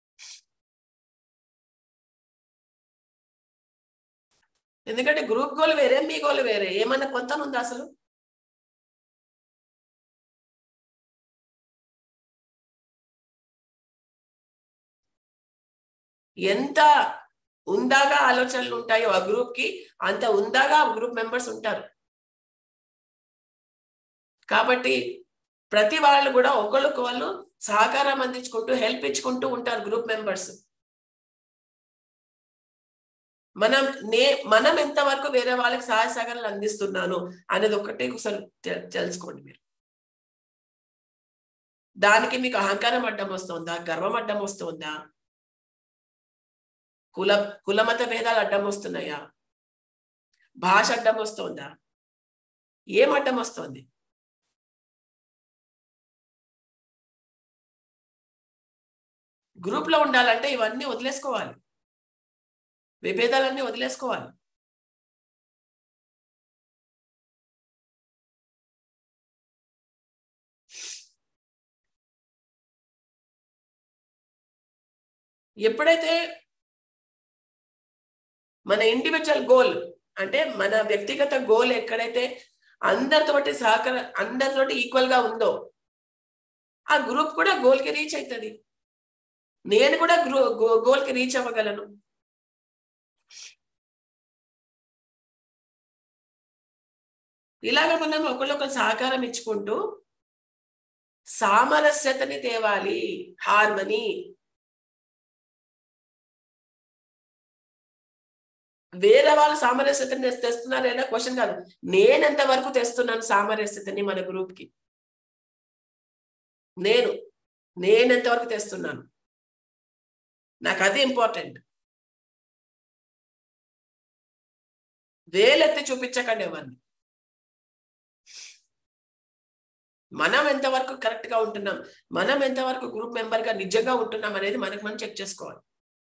S1: ఎందుకంటే గ్రూప్ గోల్ వేరే మీ గోల్ వేరే ఏమన్నా కొంత ఉందా అసలు ఎంత ఉందాగా ఆలోచనలు ఉంటాయో ఆ గ్రూప్ కి అంత ఉందాగా ఆ గ్రూప్ మెంబర్స్ ఉంటారు కాబట్టి ప్రతి వాళ్ళు కూడా ఒకళ్ళకి వాళ్ళు సహకారం అందించుకుంటూ హెల్ప్ ఇచ్చుకుంటూ ఉంటారు గ్రూప్ మెంబర్స్ మనం నే మనం ఎంతవరకు వేరే వాళ్ళకి సహాయ సహకారాలు అందిస్తున్నాను అనేది ఒకటే ఒకసారి తె- తెలుసుకోండి మీరు దానికి మీకు అహంకారం అడ్డం వస్తుందా గర్వం అడ్డం వస్తుందా కుల కులమత భేదాలు అడ్డం వస్తున్నాయా భాష అడ్డం వస్తుందా ఏం అడ్డం వస్తుంది గ్రూప్ లో ఉండాలంటే ఇవన్నీ వదిలేసుకోవాలి విభేదాలన్నీ వదిలేసుకోవాలి ఎప్పుడైతే మన ఇండివిజువల్ గోల్ అంటే మన వ్యక్తిగత గోల్ ఎక్కడైతే అందరితోటి సహకార అందరితోటి ఈక్వల్ గా ఉందో ఆ గ్రూప్ కూడా గోల్ కి రీచ్ అవుతుంది నేను కూడా గ్రూ గోల్ కి రీచ్ అవ్వగలను ఇలాగ మనం ఒకళ్ళొకరు సహకారం ఇచ్చుకుంటూ సామరస్యతని తేవాలి హార్మనీ వేరే వాళ్ళు సామరస్యతని తెస్తున్నారైనా క్వశ్చన్ కాదు నేను ఎంత వరకు తెస్తున్నాను సామరస్యతని మన గ్రూప్ కి నేను నేను ఎంతవరకు తెస్తున్నాను నాకు అది ఇంపార్టెంట్ వేలెత్తి చూపించకండి ఎవరిని మనం ఎంతవరకు కరెక్ట్ గా ఉంటున్నాం మనం ఎంతవరకు గ్రూప్ మెంబర్ గా నిజంగా ఉంటున్నాం అనేది మనకు మనం చెక్ చేసుకోవాలి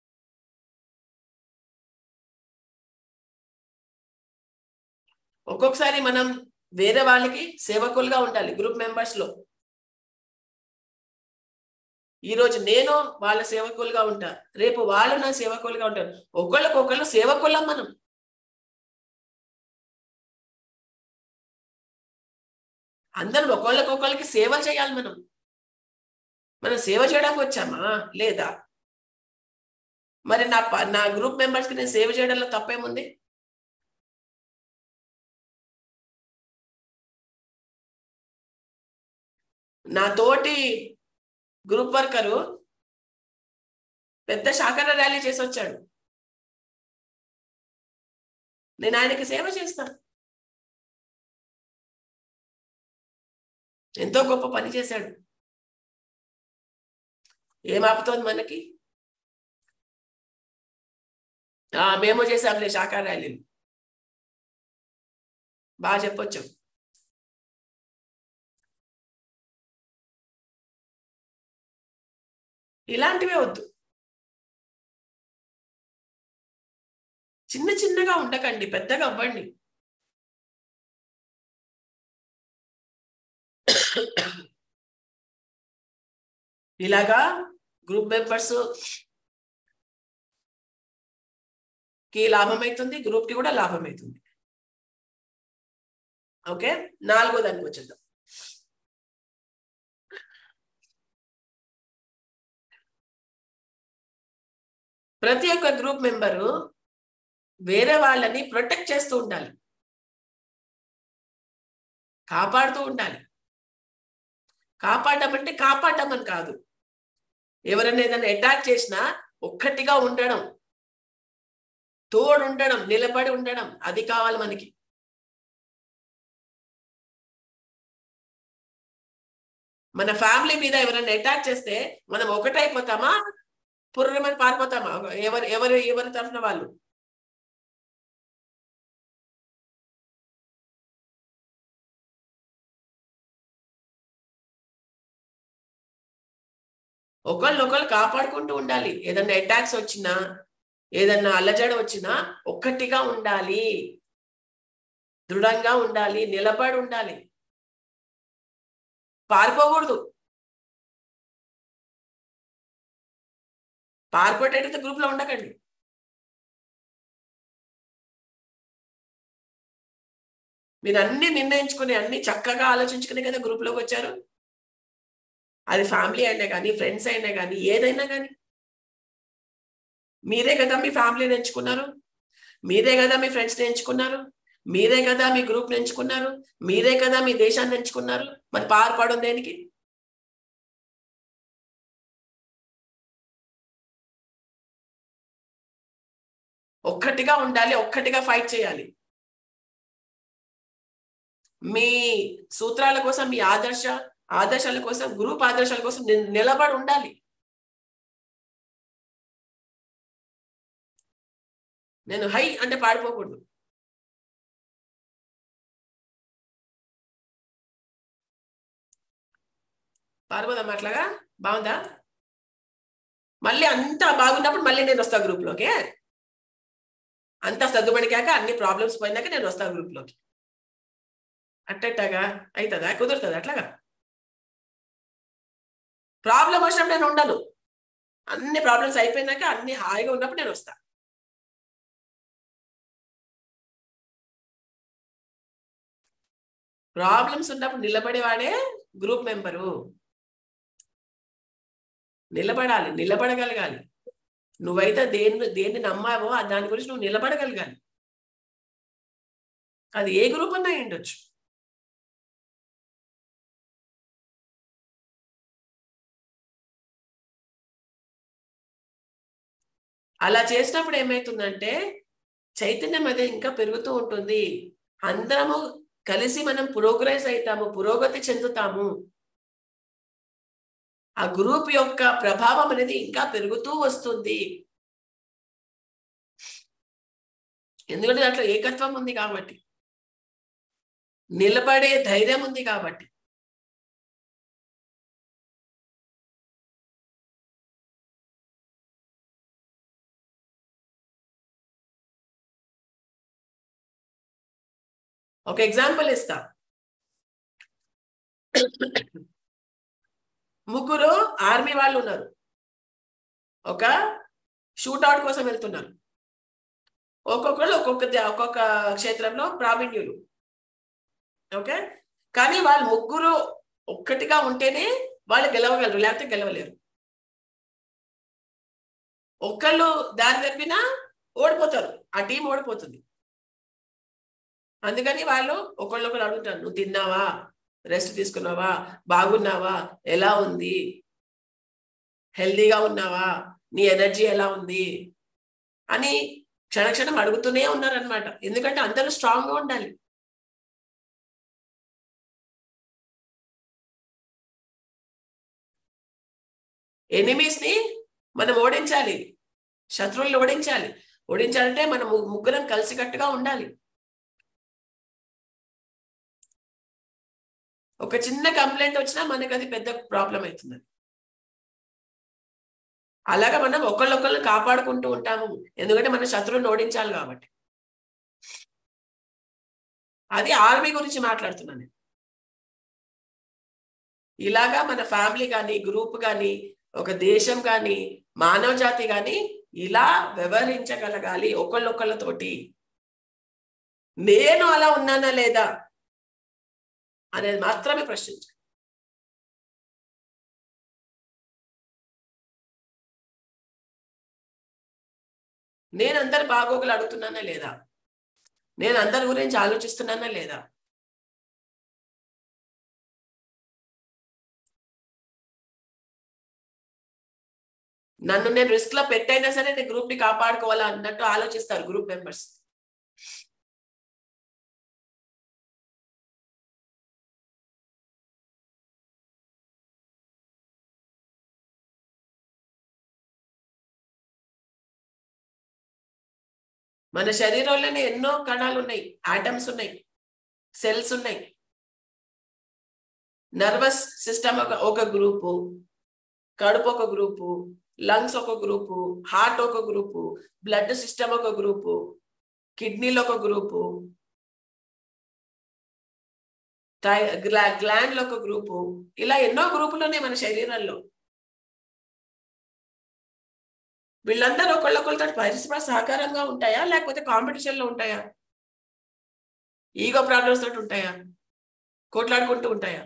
S1: ఒక్కొక్కసారి మనం వేరే వాళ్ళకి సేవకులుగా ఉండాలి గ్రూప్ మెంబర్స్ లో ఈ రోజు నేను వాళ్ళ సేవకులుగా ఉంటా రేపు వాళ్ళు నా సేవకులుగా ఉంటారు ఒకళ్ళకొకళ్ళు సేవకులం మనం అందరం ఒకళ్ళకొకళ్ళకి సేవ చేయాలి మనం మనం సేవ చేయడానికి వచ్చామా లేదా మరి నా ప- నా గ్రూప్ మెంబర్స్ కి నేను సేవ చేయడంలో తప్పేముంది నా తోటి గ్రూప్ వర్కరు పెద్ద శాఖర ర్యాలీ చేసి వచ్చాడు నేను ఆయనకి సేవ చేస్తాను ఎంతో గొప్ప పని చేశాడు ఏం ఆపుతోంది మనకి ఆ మేము చేసాంలే శాఖా ర్యాలీలు బాగా చెప్పొచ్చు ఇలాంటివే వద్దు చిన్న చిన్నగా ఉండకండి పెద్దగా అవ్వండి ఇలాగా గ్రూప్ మెంబర్స్ కి లాభం అవుతుంది గ్రూప్ కి కూడా లాభం అవుతుంది ఓకే నాలుగో దానికి వచ్చేద్దాం ప్రతి ఒక్క గ్రూప్ మెంబరు వేరే వాళ్ళని ప్రొటెక్ట్ చేస్తూ ఉండాలి కాపాడుతూ ఉండాలి కాపాడడం అంటే కాపాడడం అని కాదు ఎవరైనా ఏదైనా అటాక్ చేసినా ఒక్కటిగా ఉండడం తోడు ఉండడం నిలబడి ఉండడం అది కావాలి మనకి మన ఫ్యామిలీ మీద ఎవరైనా అటాక్ చేస్తే మనం ఒకటైపోతామా పుర్రమని పారిపోతామా ఎవరు ఎవరు ఎవరి తరఫున వాళ్ళు ఒకళ్ళు ఒకళ్ళు కాపాడుకుంటూ ఉండాలి ఏదన్నా అటాక్స్ వచ్చినా ఏదన్నా అల్లజడ వచ్చినా ఒక్కటిగా ఉండాలి దృఢంగా ఉండాలి నిలబడి ఉండాలి పారిపోకూడదు పారిపోయేటైతే గ్రూప్ లో ఉండకండి మీరు అన్ని నిర్ణయించుకుని అన్ని చక్కగా ఆలోచించుకునే కదా గ్రూప్ లోకి వచ్చారు అది ఫ్యామిలీ అయినా కానీ ఫ్రెండ్స్ అయినా కానీ ఏదైనా కానీ మీరే కదా మీ ఫ్యామిలీని ఎంచుకున్నారు మీరే కదా మీ ఫ్రెండ్స్ని ఎంచుకున్నారు మీరే కదా మీ గ్రూప్ ఎంచుకున్నారు మీరే కదా మీ దేశాన్ని ఎంచుకున్నారు మరి పాల్పడడం దేనికి ఒక్కటిగా ఉండాలి ఒక్కటిగా ఫైట్ చేయాలి మీ సూత్రాల కోసం మీ ఆదర్శ ఆదర్శాల కోసం గ్రూప్ ఆదర్శాల కోసం ని- నిలబడి ఉండాలి నేను హై అంటే పాడిపోకూడదు పారిపోదాం అట్లాగా బాగుందా మళ్ళీ అంతా బాగున్నప్పుడు మళ్ళీ నేను వస్తా గ్రూప్ లోకి అంతా సర్దుబడికాక అన్ని ప్రాబ్లమ్స్ పోయినాక నేను వస్తా గ్రూప్ లోకి అట్టగా అవుతుందా కుదురుతుంది అట్లాగా ప్రాబ్లం వచ్చినప్పుడు నేను ఉండను అన్ని ప్రాబ్లమ్స్ అయిపోయినాక అన్ని హాయిగా ఉన్నప్పుడు నేను వస్తా ప్రాబ్లమ్స్ ఉన్నప్పుడు నిలబడేవాడే గ్రూప్ మెంబరు నిలబడాలి నిలబడగలగాలి నువ్వైతే దేన్ని దేన్ని నమ్మావో ఆ దాని గురించి నువ్వు నిలబడగలగాలి అది ఏ గ్రూప్ అన్నా అయి ఉండొచ్చు అలా చేసినప్పుడు ఏమవుతుందంటే చైతన్యం అనేది ఇంకా పెరుగుతూ ఉంటుంది అందరము కలిసి మనం ప్రోగ్రెస్ అవుతాము పురోగతి చెందుతాము ఆ గ్రూప్ యొక్క ప్రభావం అనేది ఇంకా పెరుగుతూ వస్తుంది ఎందుకంటే దాంట్లో ఏకత్వం ఉంది కాబట్టి నిలబడే ధైర్యం ఉంది కాబట్టి ఒక ఎగ్జాంపుల్ ఇస్తా ముగ్గురు ఆర్మీ వాళ్ళు ఉన్నారు ఒక షూట్అవుట్ కోసం వెళ్తున్నారు ఒక్కొక్కరు ఒక్కొక్క ద- ఒక్కొక్క క్షేత్రంలో ప్రావీణ్యులు ఓకే కానీ వాళ్ళు ముగ్గురు ఒక్కటిగా ఉంటేనే వాళ్ళు గెలవగలరు లేకపోతే గెలవలేరు ఒక్కళ్ళు దారి తప్పినా ఓడిపోతారు ఆ టీం ఓడిపోతుంది అందుకని వాళ్ళు ఒకళ్ళొకరు అడుగుతారు నువ్వు తిన్నావా రెస్ట్ తీసుకున్నావా బాగున్నావా ఎలా ఉంది హెల్దీగా ఉన్నావా నీ ఎనర్జీ ఎలా ఉంది అని క్షణక్షణం అడుగుతూనే ఉన్నారనమాట ఎందుకంటే అందరూ స్ట్రాంగ్ గా ఉండాలి ఎనిమీస్ ని మనం ఓడించాలి శత్రువుల్ని ఓడించాలి ఓడించాలంటే మనం ము- ముగ్గురం కలిసికట్టుగా ఉండాలి ఒక చిన్న కంప్లైంట్ వచ్చినా మనకి అది పెద్ద ప్రాబ్లం అవుతుంది అలాగా మనం ఒకళ్ళొకళ్ళు కాపాడుకుంటూ ఉంటాము ఎందుకంటే మన శత్రువుని ఓడించాలి కాబట్టి అది ఆర్మీ గురించి మాట్లాడుతున్నాను నేను. ఇలాగా మన ఫ్యామిలీ కానీ గ్రూప్ కానీ ఒక దేశం కానీ మానవ జాతి కానీ ఇలా వ్యవహరించగలగాలి ఒకళ్ళొకళ్ళతోటి నేను అలా ఉన్నానా లేదా అనేది మాత్రమే ప్రశ్నించాలి నేను అందరి బాగోగులు అడుగుతున్నానా లేదా నేను అందరి గురించి ఆలోచిస్తున్నానా లేదా నన్ను నేను రిస్క్ లో పెట్టైనా సరే నేను గ్రూప్ ని కాపాడుకోవాలా అన్నట్టు ఆలోచిస్తారు గ్రూప్ మెంబర్స్ మన శరీరంలోనే ఎన్నో కణాలు ఉన్నాయి ఆటమ్స్ ఉన్నాయి సెల్స్ ఉన్నాయి నర్వస్ సిస్టమ్ ఒక ఒక గ్రూపు కడుపు ఒక గ్రూపు లంగ్స్ ఒక గ్రూపు హార్ట్ ఒక గ్రూపు బ్లడ్ సిస్టమ్ ఒక గ్రూపు కిడ్నీలు ఒక గ్రూపు గ్లాండ్లు ఒక గ్రూపు ఇలా ఎన్నో గ్రూపులు ఉన్నాయి మన శరీరంలో వీళ్ళందరూ ఒకళ్ళొకళ్ళతో పరిశ్రమ సహకారంగా ఉంటాయా లేకపోతే కాంపిటీషన్ లో ఉంటాయా ఈగో ప్రాబ్లమ్స్ తోటి ఉంటాయా కొట్లాడుకుంటూ ఉంటాయా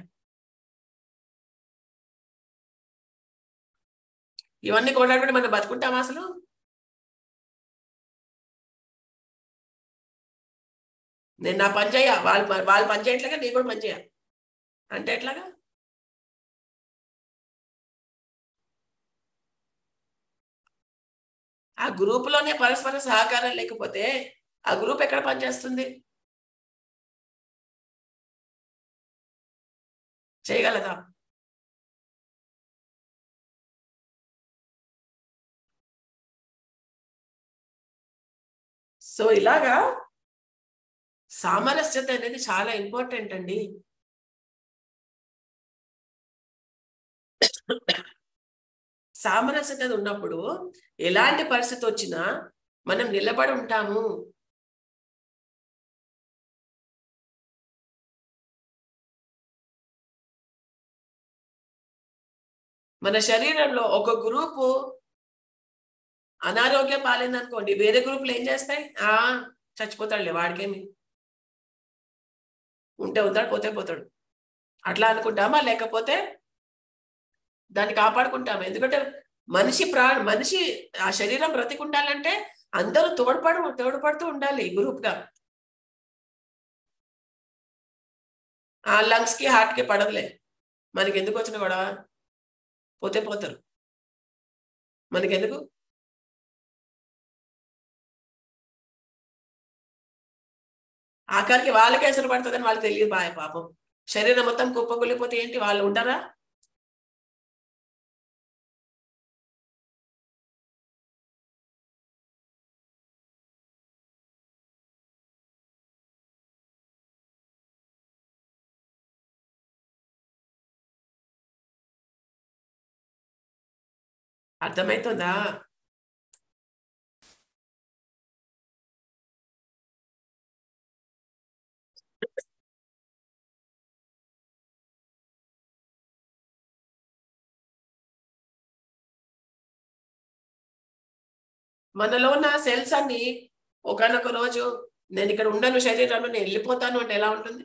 S1: ఇవన్నీ కొట్లాడుకుంటే మనం బతుకుంటామా అసలు నేను నా పని చేయ వాళ్ళు ప- వాళ్ళు పని చేయట్లేగా నేను కూడా పని చేయ అంటే ఎట్లాగా ఆ గ్రూప్ లోనే పరస్పర సహకారం లేకపోతే ఆ గ్రూప్ ఎక్కడ పనిచేస్తుంది చేయగలదా సో ఇలాగా సామరస్యత అనేది చాలా ఇంపార్టెంట్ అండి సామరస్యత ఉన్నప్పుడు ఎలాంటి పరిస్థితి వచ్చినా మనం నిలబడి ఉంటాము మన శరీరంలో ఒక గ్రూపు అనారోగ్యం పాలిందనుకోండి వేరే గ్రూపులు ఏం చేస్తాయి ఆ చచ్చిపోతాడులే వాడికేమి ఉంటే ఉంటాడు పోతే పోతాడు అట్లా అనుకుంటామా లేకపోతే దాన్ని కాపాడుకుంటాము ఎందుకంటే మనిషి ప్రా మనిషి ఆ శరీరం బ్రతికుండాలంటే అందరూ తోడ్పడు తోడ్పడుతూ ఉండాలి గ్రూప్ గా ఆ లంగ్స్ కి హార్ట్ కి పడదులే మనకి ఎందుకు వచ్చిన గొడవ పోతే పోతారు మనకెందుకు ఆఖరికి వాళ్ళకే ఎసరు పడుతుందని వాళ్ళకి తెలియదు బాయ్ పాపం శరీరం మొత్తం కుప్పగులిపోతే ఏంటి వాళ్ళు ఉంటారా అర్థమవుతుందా మనలో ఉన్న సెల్స్ అన్ని ఒకనొక రోజు నేను ఇక్కడ ఉండను శరీరంలో నేను వెళ్ళిపోతాను అంటే ఎలా ఉంటుంది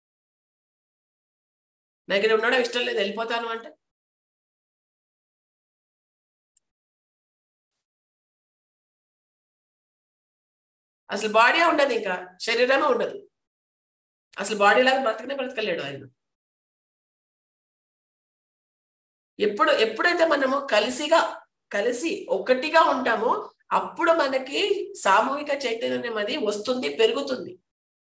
S1: నాకు ఇక్కడ ఉండడం ఇష్టం లేదు వెళ్ళిపోతాను అంటే అసలు బాడీ ఉండదు ఇంకా శరీరమే ఉండదు అసలు బాడీ లాగా బ్రతకనే బ్రతకలేడు ఆయన ఎప్పుడు ఎప్పుడైతే మనము కలిసిగా కలిసి ఒకటిగా ఉంటామో అప్పుడు మనకి సామూహిక చైతన్యం అది వస్తుంది పెరుగుతుంది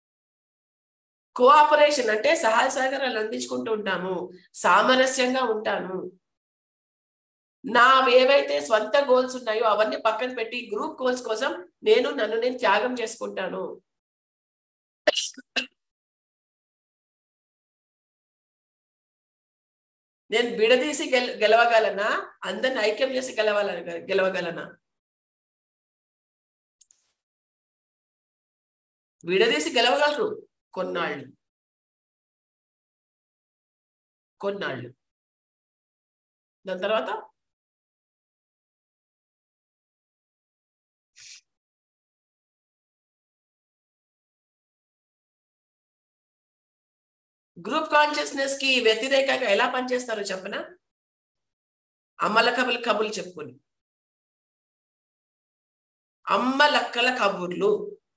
S1: కోఆపరేషన్ అంటే సహాయ సహకారాలు అందించుకుంటూ ఉంటాము సామరస్యంగా ఉంటాను నా ఏవైతే స్వంత గోల్స్ ఉన్నాయో అవన్నీ పక్కన పెట్టి గ్రూప్ గోల్స్ కోసం నేను నన్ను నేను త్యాగం చేసుకుంటాను నేను విడదీసి గెల గెలవగలనా అందరిని ఐక్యం చేసి గెలవాల గెలవగలనా విడదీసి గెలవగలరు కొన్నాళ్ళు కొన్నాళ్ళు దాని తర్వాత గ్రూప్ కాన్షియస్నెస్ కి వ్యతిరేకంగా ఎలా పనిచేస్తారో చెప్పనా అమ్మల కబులు కబుర్లు చెప్పుకొని అమ్మ లక్కల కబుర్లు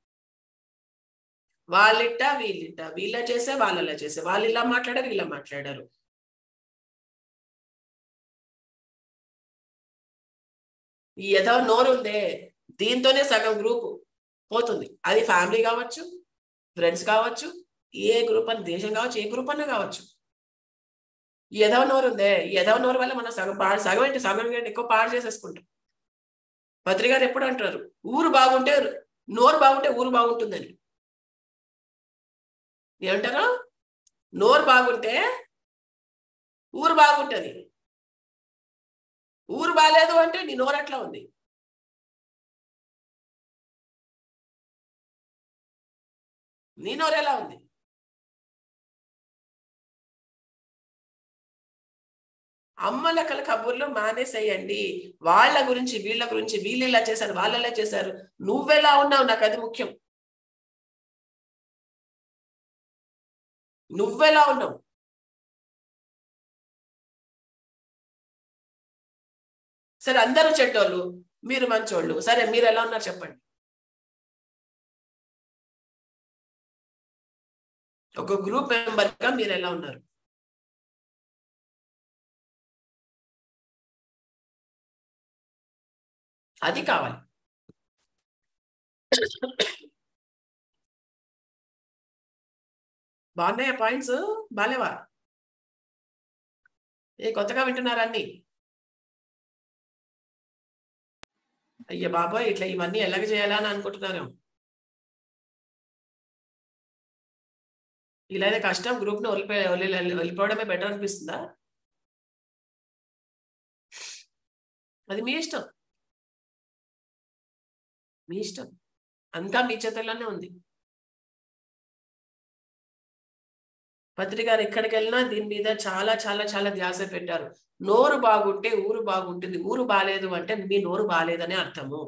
S1: వాళ్ళిట్ట వీళ్ళిట్ట వీళ్ళ చేసే వాళ్ళలా చేసే వాళ్ళు ఇలా మాట్లాడారు ఇలా మాట్లాడారు ఈ యథవ నోరు ఉందే దీంతోనే సగం గ్రూప్ పోతుంది అది ఫ్యామిలీ కావచ్చు ఫ్రెండ్స్ కావచ్చు ఏ గ్రూప్ అని దేశం కావచ్చు ఏ గ్రూప్ అన్నా కావచ్చు ఈ యథవ నోరు ఉందే ఈ యథవ నోరు వల్ల మనం సగం పాడు సగం ఏంటి సగం ఏంటి ఎక్కువ పాడు చేసేసుకుంటాం పత్రి గారు ఎప్పుడు అంటారు ఊరు బాగుంటే నోరు బాగుంటే ఊరు బాగుంటుందని ఏమంటారు నోరు బాగుంటే ఊరు బాగుంటది ఊరు బాగాలేదు అంటే నీ నోరు అట్లా ఉంది నీ నోరు ఎలా ఉంది అమ్మల కల కబుర్లు మానేసేయండి వాళ్ళ గురించి వీళ్ళ గురించి వీళ్ళు ఇలా చేశారు వాళ్ళు ఇలా చేశారు నువ్వెలా ఉన్నావు నాకు అది ముఖ్యం నువ్వెలా ఉన్నావు సరే అందరూ చెడ్డోళ్ళు మీరు మంచోళ్ళు సరే మీరు ఎలా ఉన్నారు చెప్పండి ఒక గ్రూప్ మెంబర్ గా మీరు ఎలా ఉన్నారు అది కావాలి బాగున్నాయా పాయింట్స్ బాలేవా ఏ కొత్తగా వింటున్నారా అన్ని అయ్య బాబాయ్ ఇట్లా ఇవన్నీ ఎలాగ చేయాలా అని అనుకుంటున్నారు ఇలా అయితే కష్టం గ్రూప్ ని వదిలిపోయి వదిలి వెళ్ళిపోవడమే బెటర్ అనిపిస్తుందా అది మీ ఇష్టం మీ ఇష్టం అంతా మీ చేతుల్లోనే ఉంది పత్రిక గారు ఎక్కడికి వెళ్ళినా దీని మీద చాలా చాలా చాలా ధ్యాస పెట్టారు నోరు బాగుంటే ఊరు బాగుంటుంది ఊరు బాగాలేదు అంటే మీ నోరు బాగాలేదని అర్థము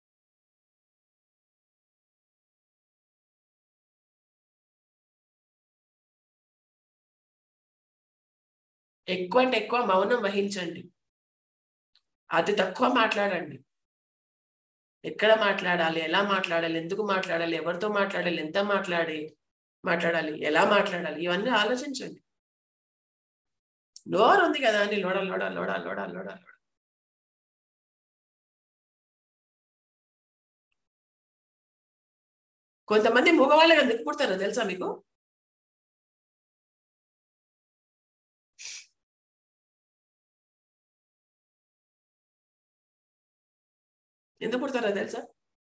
S1: ఎక్కువ అంటే ఎక్కువ మౌనం వహించండి అతి తక్కువ మాట్లాడండి ఎక్కడ మాట్లాడాలి ఎలా మాట్లాడాలి ఎందుకు మాట్లాడాలి ఎవరితో మాట్లాడాలి ఎంత మాట్లాడి మాట్లాడాలి ఎలా మాట్లాడాలి ఇవన్నీ ఆలోచించండి నోరు ఉంది కదా అండి లోడ లోడ లోడ లోడ లోడ లోడ కొంతమంది మగవాళ్ళగా ఎందుకు పుడతారో తెలుసా మీకు ఎందుకు పుడతారో తెలుసా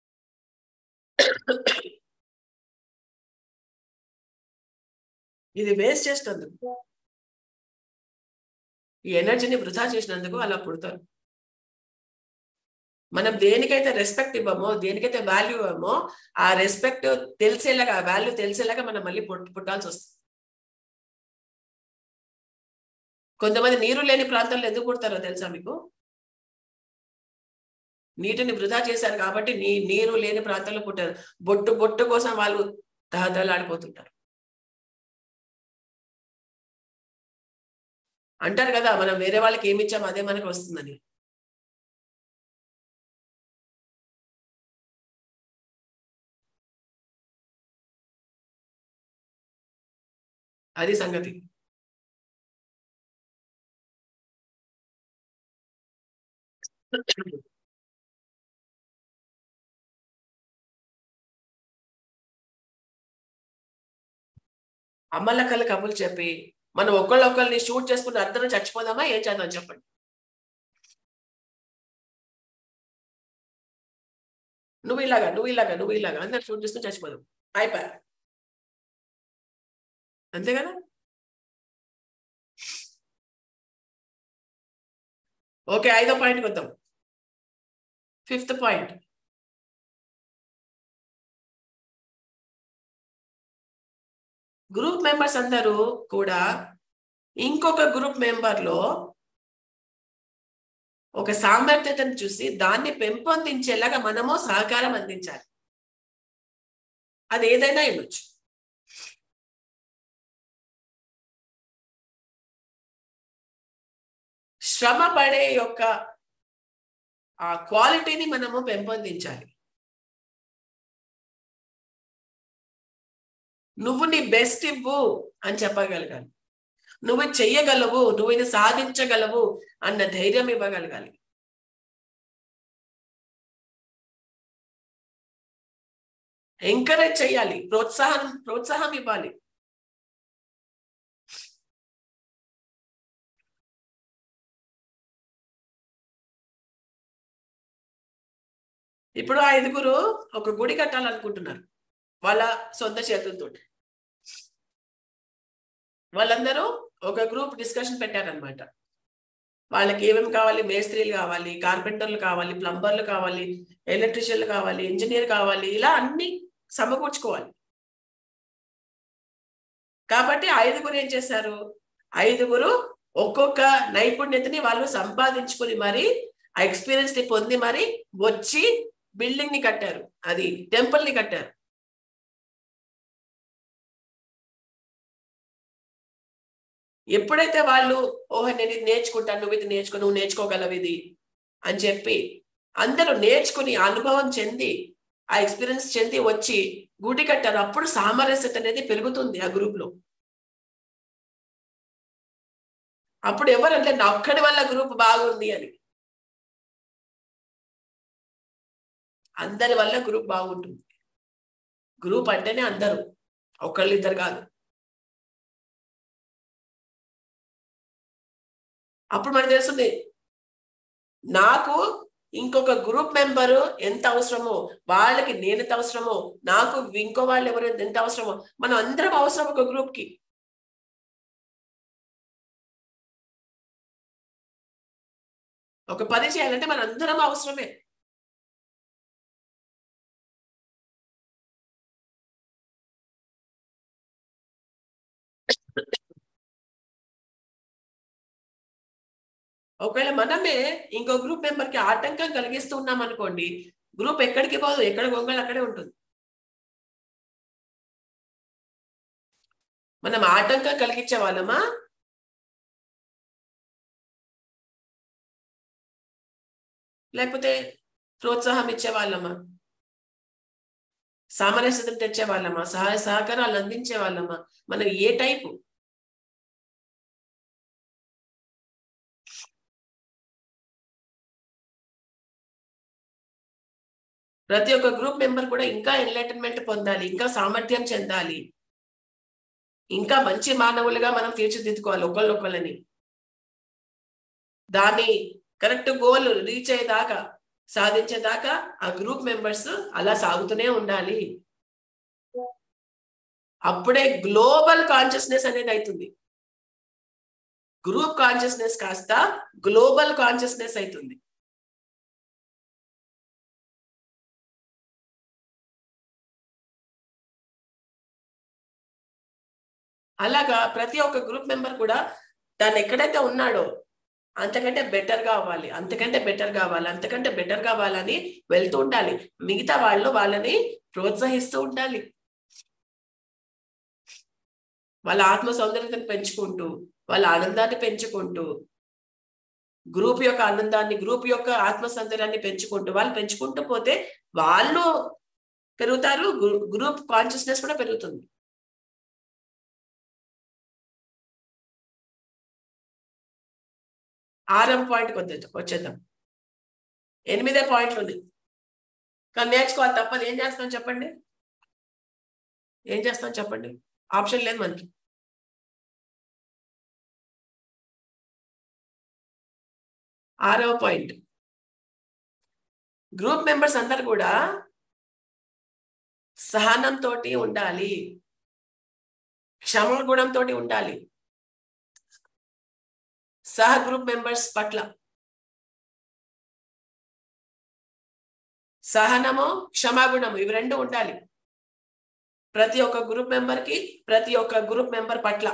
S1: ఇది వేస్ట్ చేసినందుకు ఈ ఎనర్జీని వృధా చేసినందుకు అలా పుడతారు మనం దేనికైతే రెస్పెక్ట్ ఇవ్వమో దేనికైతే వాల్యూ ఇవ్వమో ఆ రెస్పెక్ట్ తెలిసేలాగా ఆ వాల్యూ తెలిసేలాగా మనం మళ్ళీ పుట్ పుట్టాల్సి వస్తుంది కొంతమంది నీరు లేని ప్రాంతాల్లో ఎందుకు పుడతారో తెలుసా మీకు నీటిని వృధా చేశారు కాబట్టి నీ నీరు లేని ప్రాంతంలో పుట్టారు బొట్టు బొట్టు కోసం వాళ్ళు దహదలాడిపోతుంటారు అంటారు కదా మనం వేరే వాళ్ళకి ఏమి ఇచ్చామో అదే మనకు వస్తుందని అది సంగతి అమ్మలక్కల కబులు చెప్పి మనం ఒకళ్ళొకళ్ళని షూట్ చేసుకుని అందరం చచ్చిపోదామా ఏం చేద్దాం చెప్పండి నువ్వు ఇలాగా నువ్వు ఇలాగా నువ్వు ఇలాగా అందరు షూట్ చేసుకుని చచ్చిపోదాం అయిపోయా అంతే కదా ఓకే ఐదో పాయింట్కి వద్దాం ఫిఫ్త్ పాయింట్ గ్రూప్ మెంబర్స్ అందరూ కూడా ఇంకొక గ్రూప్ మెంబర్లో ఒక సామర్థ్యతను చూసి దాన్ని పెంపొందించేలాగా మనము సహకారం అందించాలి అది ఏదైనా ఇవ్వచ్చు శ్రమ పడే యొక్క ఆ క్వాలిటీని మనము పెంపొందించాలి నువ్వు నీ బెస్ట్ ఇవ్వు అని చెప్పగలగాలి నువ్వు చెయ్యగలవు నువ్వు ఇది సాధించగలవు అన్న ధైర్యం ఇవ్వగలగాలి ఎంకరేజ్ చేయాలి ప్రోత్సాహం ప్రోత్సాహం ఇవ్వాలి ఇప్పుడు ఆ ఐదుగురు ఒక గుడి కట్టాలనుకుంటున్నారు వాళ్ళ సొంత చేతులతో వాళ్ళందరూ ఒక గ్రూప్ డిస్కషన్ పెట్టారనమాట వాళ్ళకి ఏమేమి కావాలి మేస్త్రీలు కావాలి కార్పెంటర్లు కావాలి ప్లంబర్లు కావాలి ఎలక్ట్రీషియన్లు కావాలి ఇంజనీర్ కావాలి ఇలా అన్ని సమకూర్చుకోవాలి కాబట్టి ఐదుగురు ఏం చేశారు ఐదుగురు ఒక్కొక్క నైపుణ్యతని వాళ్ళు సంపాదించుకుని మరి ఆ ఎక్స్పీరియన్స్ ని పొంది మరి వచ్చి బిల్డింగ్ ని కట్టారు అది టెంపుల్ ని కట్టారు ఎప్పుడైతే వాళ్ళు ఓహో నేను ఇది నేర్చుకుంటాను నువ్వు ఇది నేర్చుకో నువ్వు నేర్చుకోగలవు ఇది అని చెప్పి అందరూ నేర్చుకుని అనుభవం చెంది ఆ ఎక్స్పీరియన్స్ చెంది వచ్చి గుడి కట్టారు అప్పుడు సామరస్యత అనేది పెరుగుతుంది ఆ గ్రూప్ లో అప్పుడు ఎవరంటే నా ఒక్కడి వల్ల గ్రూప్ బాగుంది అని అందరి వల్ల గ్రూప్ బాగుంటుంది గ్రూప్ అంటేనే అందరూ ఒకళ్ళు ఇద్దరు కాదు అప్పుడు మనకు తెలుస్తుంది నాకు ఇంకొక గ్రూప్ మెంబరు ఎంత అవసరమో వాళ్ళకి నేను ఎంత అవసరమో నాకు ఇంకో వాళ్ళు ఎవరు ఎంత అవసరమో మనం అందరం అవసరం ఒక గ్రూప్ కి ఒక పని చేయాలంటే మన అందరం అవసరమే ఒకవేళ మనమే ఇంకో గ్రూప్ మెంబర్ కి ఆటంకం కలిగిస్తూ ఉన్నాం అనుకోండి గ్రూప్ ఎక్కడికి పోదు ఎక్కడ గొంగళి అక్కడే ఉంటుంది మనం ఆటంకం కలిగించే వాళ్ళమా లేకపోతే ప్రోత్సాహం ఇచ్చే వాళ్ళమా సామరస్యతను తెచ్చే వాళ్ళమా సహాయ సహకారాలు అందించే వాళ్ళమా మనం ఏ టైపు ప్రతి ఒక్క గ్రూప్ మెంబర్ కూడా ఇంకా ఎన్లైటన్మెంట్ పొందాలి ఇంకా సామర్థ్యం చెందాలి ఇంకా మంచి మానవులుగా మనం తీర్చిదిద్దుకోవాలి ఒకళ్ళొకళ్ళని దాన్ని కరెక్ట్ గోల్ రీచ్ అయ్యేదాకా సాధించేదాకా ఆ గ్రూప్ మెంబర్స్ అలా సాగుతూనే ఉండాలి అప్పుడే గ్లోబల్ కాన్షియస్నెస్ అనేది అవుతుంది గ్రూప్ కాన్షియస్నెస్ కాస్త గ్లోబల్ కాన్షియస్నెస్ అవుతుంది అలాగా ప్రతి ఒక్క గ్రూప్ మెంబర్ కూడా తను ఎక్కడైతే ఉన్నాడో అంతకంటే బెటర్ కావాలి అంతకంటే బెటర్ కావాలి అంతకంటే బెటర్ కావాలని వెళ్తూ ఉండాలి మిగతా వాళ్ళు వాళ్ళని ప్రోత్సహిస్తూ ఉండాలి వాళ్ళ ఆత్మ సౌందర్యతను పెంచుకుంటూ వాళ్ళ ఆనందాన్ని పెంచుకుంటూ గ్రూప్ యొక్క ఆనందాన్ని గ్రూప్ యొక్క ఆత్మ సౌందర్యాన్ని పెంచుకుంటూ వాళ్ళు పెంచుకుంటూ పోతే వాళ్ళు పెరుగుతారు గ్రూప్ కాన్షియస్నెస్ కూడా పెరుగుతుంది ఆరవ పాయింట్కి వద్ద వచ్చేద్దాం ఎనిమిదే పాయింట్లు ఉంది కానీ నేర్చుకోవాలి తప్పదు ఏం చేస్తాం చెప్పండి ఏం చేస్తాం చెప్పండి ఆప్షన్ లేదు మనకి ఆరవ పాయింట్ గ్రూప్ మెంబర్స్ అందరు కూడా సహనంతో ఉండాలి క్షమ గుణంతో ఉండాలి సహ గ్రూప్ మెంబర్స్ పట్ల సహనము క్షమాగుణము ఇవి రెండు ఉండాలి ప్రతి ఒక్క గ్రూప్ మెంబర్ కి ప్రతి ఒక్క గ్రూప్ మెంబర్ పట్ల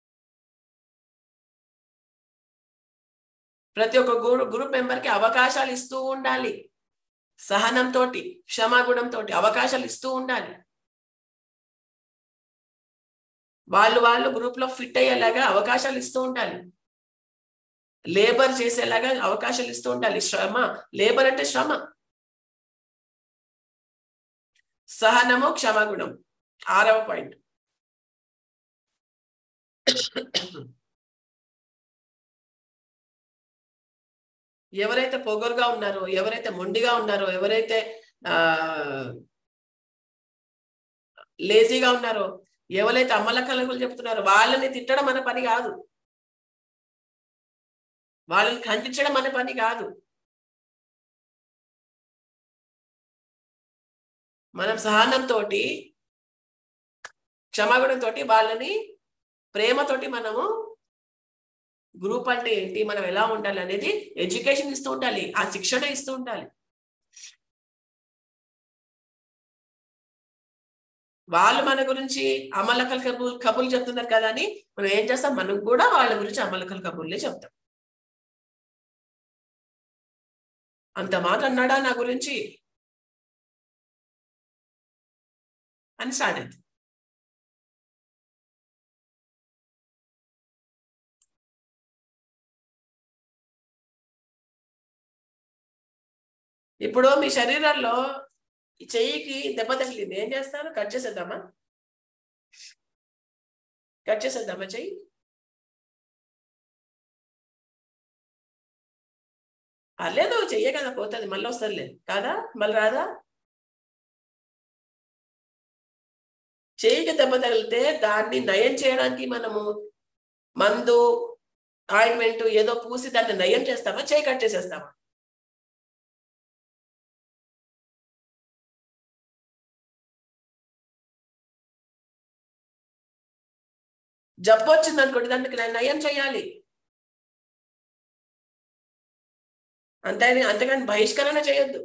S1: ప్రతి ఒక్క గ్రూప్ మెంబర్ కి అవకాశాలు ఇస్తూ ఉండాలి సహనంతో క్షమాగుణంతో అవకాశాలు ఇస్తూ ఉండాలి వాళ్ళు వాళ్ళు గ్రూప్ లో ఫిట్ అయ్యేలాగా అవకాశాలు ఇస్తూ ఉండాలి లేబర్ చేసేలాగా అవకాశాలు ఇస్తూ ఉండాలి శ్రమ లేబర్ అంటే శ్రమ సహనము క్షమాగుణం ఆరవ పాయింట్ ఎవరైతే పొగరుగా ఉన్నారో ఎవరైతే మొండిగా ఉన్నారో ఎవరైతే ఆ లేజీగా ఉన్నారో ఎవరైతే అమ్మల కలగులు చెప్తున్నారో వాళ్ళని తిట్టడం మన పని కాదు వాళ్ళని ఖండించడం మన పని కాదు మనం సహనంతో క్షమాగుణంతో వాళ్ళని ప్రేమతోటి మనము గ్రూప్ అంటే ఏంటి మనం ఎలా ఉండాలి అనేది ఎడ్యుకేషన్ ఇస్తూ ఉండాలి ఆ శిక్షణ ఇస్తూ ఉండాలి వాళ్ళు మన గురించి అమలకల్ కబుల్ కబుర్లు చెప్తున్నారు కదా అని మనం ఏం చేస్తాం మనం కూడా వాళ్ళ గురించి అమలకల్ కబుర్లే చెప్తాం అంత మాట అన్నాడా నా గురించి అని స్టార్ట్ అయింది ఇప్పుడు మీ శరీరంలో ఈ చెయ్యికి దెబ్బ తగిలింది ఏం చేస్తారు కట్ చేసేద్దామా కట్ చేసేద్దామా చెయ్యి పర్లేదు చెయ్యే కదా పోతుంది మళ్ళీ వస్తుందిలే కాదా మళ్ళీ రాదా చెయ్యికి దెబ్బ తగిలితే దాన్ని నయం చేయడానికి మనము మందు ఆయింట్మెంట్ ఏదో పూసి దాన్ని నయం చేస్తామా చేయి కట్ చేసేస్తామా జబ్బు వచ్చింది అనుకోండి దానికి నయం చేయాలి అంతే అంతేగాని బహిష్కరణ చేయొద్దు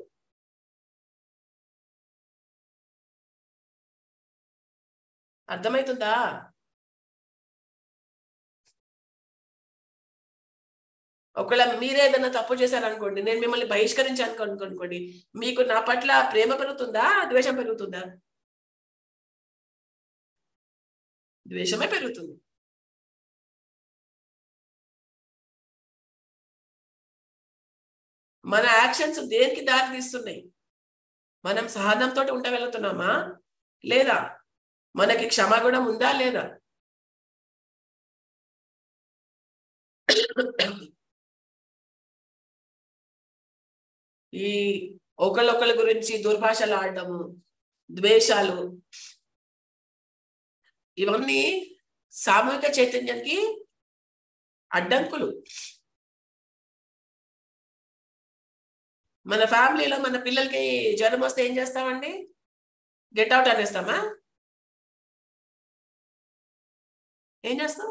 S1: అర్థమవుతుందా ఒకవేళ మీరే ఏదైనా తప్పు చేశారనుకోండి నేను మిమ్మల్ని బహిష్కరించాను అనుకోండి మీకు నా పట్ల ప్రేమ పెరుగుతుందా ద్వేషం పెరుగుతుందా ద్వేషమే పెరుగుతుంది మన యాక్షన్స్ దేనికి దారి తీస్తున్నాయి మనం సహనంతో ఉండగలుగుతున్నామా లేదా మనకి క్షమాగుణం ఉందా లేదా ఈ ఒకళ్ళొకళ్ళ గురించి దుర్భాషలు ఆడటము ద్వేషాలు ఇవన్నీ సామూహిక చైతన్యానికి అడ్డంకులు మన ఫ్యామిలీలో మన పిల్లలకి జ్వరం వస్తే ఏం చేస్తామండి గెట్ అవుట్ అనేస్తామా ఏం చేస్తాం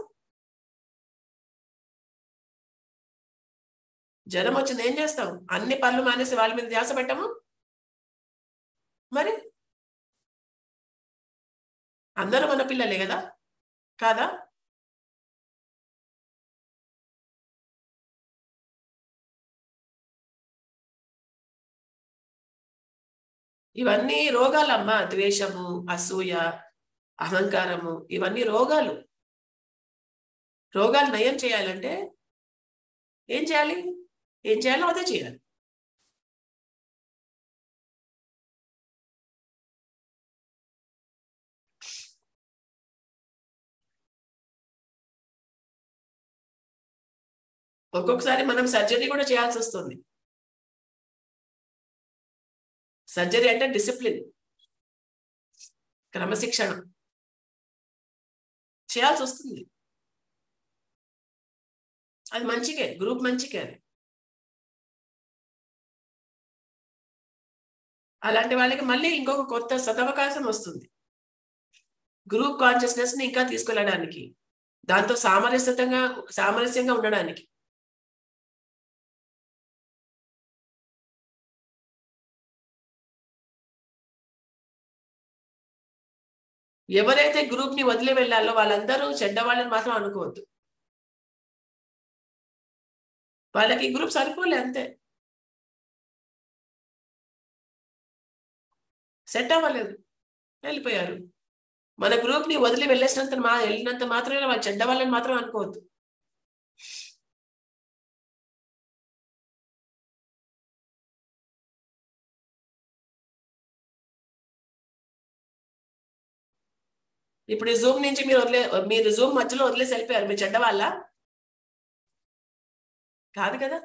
S1: జ్వరం వచ్చింది ఏం చేస్తాం అన్ని పనులు మానేసి వాళ్ళ మీద ధ్యాస పెట్టము మరి అందరూ మన పిల్లలే కదా కాదా ఇవన్నీ రోగాలమ్మా ద్వేషము అసూయ అహంకారము ఇవన్నీ రోగాలు రోగాలు నయం చేయాలంటే ఏం చేయాలి ఏం చేయాలో అదే చేయాలి ఒక్కొక్కసారి మనం సర్జరీ కూడా చేయాల్సి వస్తుంది సర్జరీ అంటే డిసిప్లిన్ క్రమశిక్షణ చేయాల్సి వస్తుంది అది మంచికే గ్రూప్ మంచికే అది అలాంటి వాళ్ళకి మళ్ళీ ఇంకొక కొత్త సదవకాశం వస్తుంది గ్రూప్ కాన్షియస్నెస్ ని ఇంకా తీసుకెళ్ళడానికి దాంతో సామరస్యతంగా సామరస్యంగా ఉండడానికి ఎవరైతే గ్రూప్ ని వదిలి వెళ్ళాలో వాళ్ళందరూ చెడ్డవాళ్ళని మాత్రం అనుకోవద్దు వాళ్ళకి ఈ గ్రూప్ సరిపోలే అంతే సెట్ అవ్వలేదు వెళ్ళిపోయారు మన గ్రూప్ ని వదిలి వెళ్ళేసినంత మా వెళ్ళినంత మాత్రమే వాళ్ళు చెడ్డ వాళ్ళని మాత్రం అనుకోవద్దు ఇప్పుడు ఈ జూమ్ నుంచి మీరు వదిలే మీరు జూమ్ మధ్యలో వదిలేసి వెళ్ళిపోయారు మీరు చెడ్డ వాళ్ళ కాదు కదా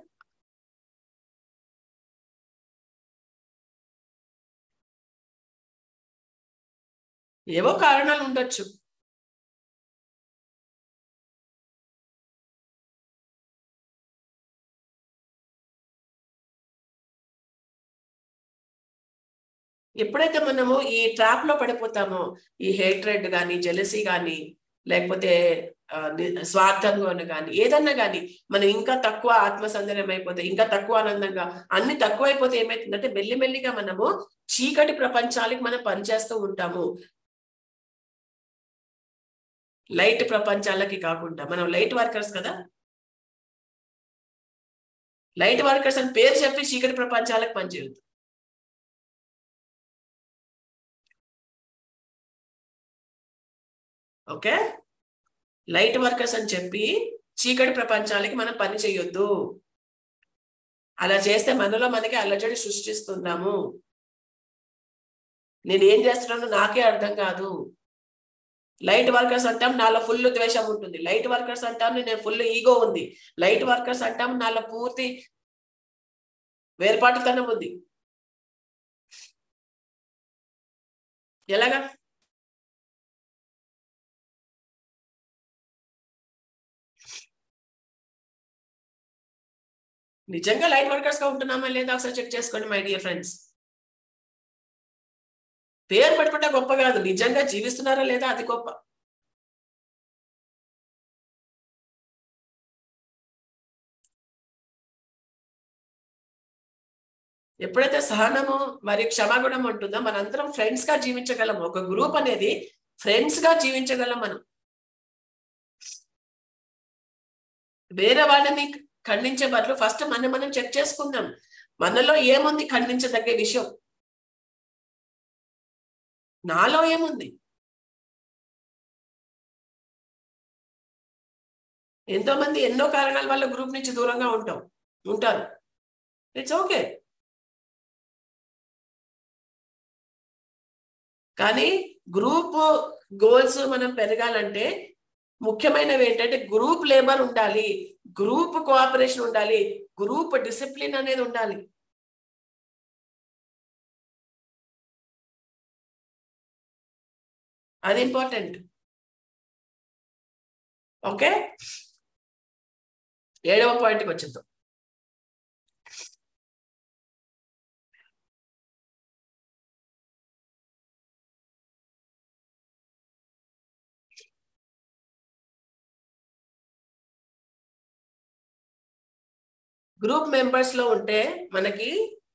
S1: ఏవో కారణాలు ఉండొచ్చు ఎప్పుడైతే మనము ఈ ట్రాప్ లో పడిపోతామో ఈ హేట్రెడ్ కానీ జెలసీ కానీ లేకపోతే ఆ, ని- స్వార్థంగా కానీ ఏదన్నా కానీ మనం ఇంకా తక్కువ ఆత్మసందర్యం అయిపోతే ఇంకా తక్కువ ఆనందంగా అన్ని తక్కువ అయిపోతే ఏమైతుందంటే మెల్లిమెల్లిగా మనము చీకటి ప్రపంచాలకు మనం పనిచేస్తూ ఉంటాము లైట్ ప్రపంచాలకి కాకుండా మనం లైట్ వర్కర్స్ కదా లైట్ వర్కర్స్ అని పేరు చెప్పి చీకటి ప్రపంచాలకు పనిచేయద్దు ఓకే లైట్ వర్కర్స్ అని చెప్పి చీకటి ప్రపంచాలకి మనం పని చేయొద్దు అలా చేస్తే మనలో మనకి అలజడి సృష్టిస్తున్నాము నేను ఏం చేస్తున్నానో నాకే అర్థం కాదు లైట్ వర్కర్స్ అంటాం నాలో ఫుల్ ద్వేషం ఉంటుంది లైట్ వర్కర్స్ అంటాం నేను ఫుల్ ఈగో ఉంది లైట్ వర్కర్స్ అంటాం నాలో పూర్తి వేర్పాటుతనం ఉంది ఎలాగా నిజంగా లైట్ వర్కర్స్ గా ఉంటున్నామా లేదా ఒకసారి చెక్ చేసుకోండి మై డియర్ ఫ్రెండ్స్ పేరు పెట్టుకుంటే గొప్ప కాదు నిజంగా జీవిస్తున్నారా లేదా అది గొప్ప ఎప్పుడైతే సహనము మరియు క్షమాగుణం ఉంటుందో మనందరం ఫ్రెండ్స్ గా జీవించగలం ఒక గ్రూప్ అనేది ఫ్రెండ్స్ గా జీవించగలం మనం వేరే వాళ్ళని ఖండించే బదులు ఫస్ట్ మనం మనం చెక్ చేసుకుందాం మనలో ఏముంది ఖండించదగ్గ విషయం నాలో ఏముంది ఎంతో మంది ఎన్నో కారణాల వల్ల గ్రూప్ నుంచి దూరంగా ఉంటాం ఉంటారు ఇట్స్ ఓకే కానీ గ్రూప్ గోల్స్ మనం పెరగాలంటే ముఖ్యమైనవి ఏంటంటే గ్రూప్ లేబర్ ఉండాలి గ్రూప్ కోఆపరేషన్ ఉండాలి గ్రూప్ డిసిప్లిన్ అనేది ఉండాలి అది ఇంపార్టెంట్ ఓకే ఏడవ పాయింట్కి వచ్చింది గ్రూప్ మెంబర్స్ లో ఉంటే మనకి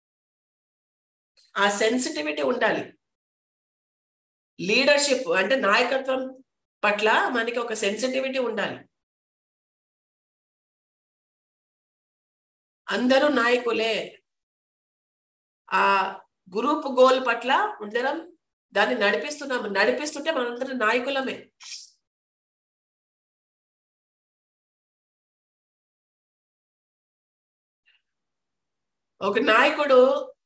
S1: ఆ సెన్సిటివిటీ ఉండాలి లీడర్షిప్ అంటే నాయకత్వం పట్ల మనకి ఒక సెన్సిటివిటీ ఉండాలి అందరూ నాయకులే ఆ గ్రూప్ గోల్ పట్ల అందరం దాన్ని నడిపిస్తున్నాము నడిపిస్తుంటే మనందరం నాయకులమే ఒక నాయకుడు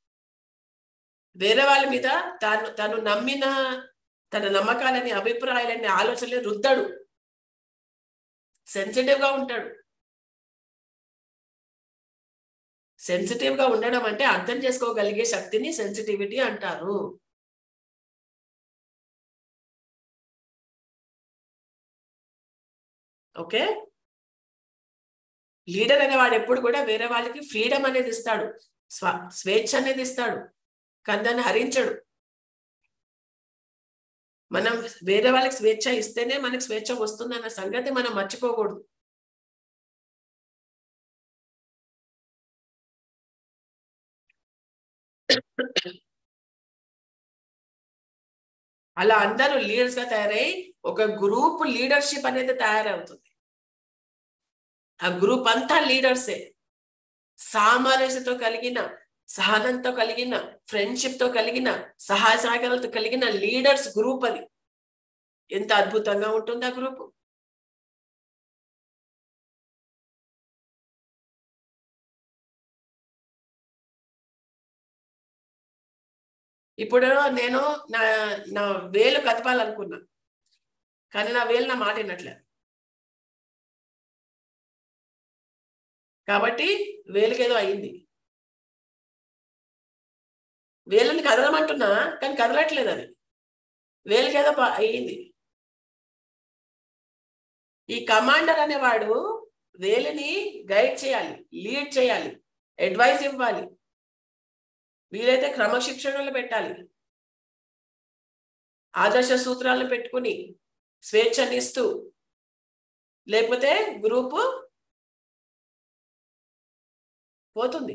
S1: వేరే వాళ్ళ మీద తాను తను నమ్మిన తన నమ్మకాలని అభిప్రాయాలని ఆలోచనలు రుద్దడు సెన్సిటివ్ గా ఉంటాడు సెన్సిటివ్ గా ఉండడం అంటే అర్థం చేసుకోగలిగే శక్తిని సెన్సిటివిటీ అంటారు ఓకే లీడర్ అనేవాడు ఎప్పుడు కూడా వేరే వాళ్ళకి ఫ్రీడమ్ అనేది ఇస్తాడు స్వ స్వేచ్ఛ అనేది ఇస్తాడు కానీ దాన్ని హరించడు మనం వేరే వాళ్ళకి స్వేచ్ఛ ఇస్తేనే మనకి స్వేచ్ఛ వస్తుందన్న సంగతి మనం మర్చిపోకూడదు అలా అందరూ లీడర్స్ గా తయారై ఒక గ్రూప్ లీడర్షిప్ అనేది తయారవుతుంది ఆ గ్రూప్ అంతా లీడర్సే సామరస్యతో కలిగిన సహనంతో కలిగిన ఫ్రెండ్షిప్ తో కలిగిన సహాయ సహకారాలతో కలిగిన లీడర్స్ గ్రూప్ అది ఎంత అద్భుతంగా ఉంటుంది ఆ గ్రూప్ ఇప్పుడు నేను నా నా వేలు కదపాలనుకున్నా కానీ నా వేలు నా మాట వినట్లే కాబట్టి వేలుకేదో అయింది వేలని కదలమంటున్నా కానీ కదలట్లేదు అది వేలుకేదో అయ్యింది ఈ కమాండర్ అనేవాడు వేలిని గైడ్ చేయాలి లీడ్ చేయాలి అడ్వైస్ ఇవ్వాలి వీలైతే క్రమశిక్షణలు పెట్టాలి ఆదర్శ సూత్రాలను పెట్టుకుని స్వేచ్ఛనిస్తూ లేకపోతే గ్రూపు పోతుంది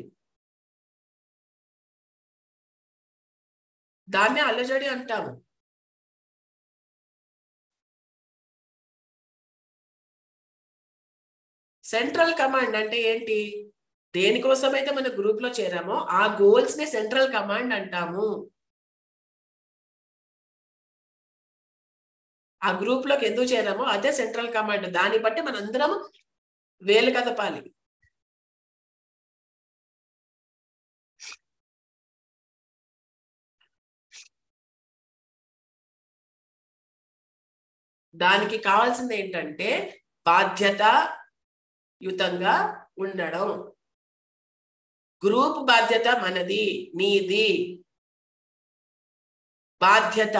S1: దాన్నే అల్లజడి అంటాము సెంట్రల్ కమాండ్ అంటే ఏంటి దేనికోసమైతే మన గ్రూప్ లో చేరామో ఆ గోల్స్ ని సెంట్రల్ కమాండ్ అంటాము ఆ గ్రూప్ లోకి ఎందుకు చేరామో అదే సెంట్రల్ కమాండ్ దాన్ని బట్టి మనందరం వేలు కదపాలి దానికి కావాల్సింది ఏంటంటే బాధ్యత యుతంగా ఉండడం గ్రూప్ బాధ్యత మనది నీది బాధ్యత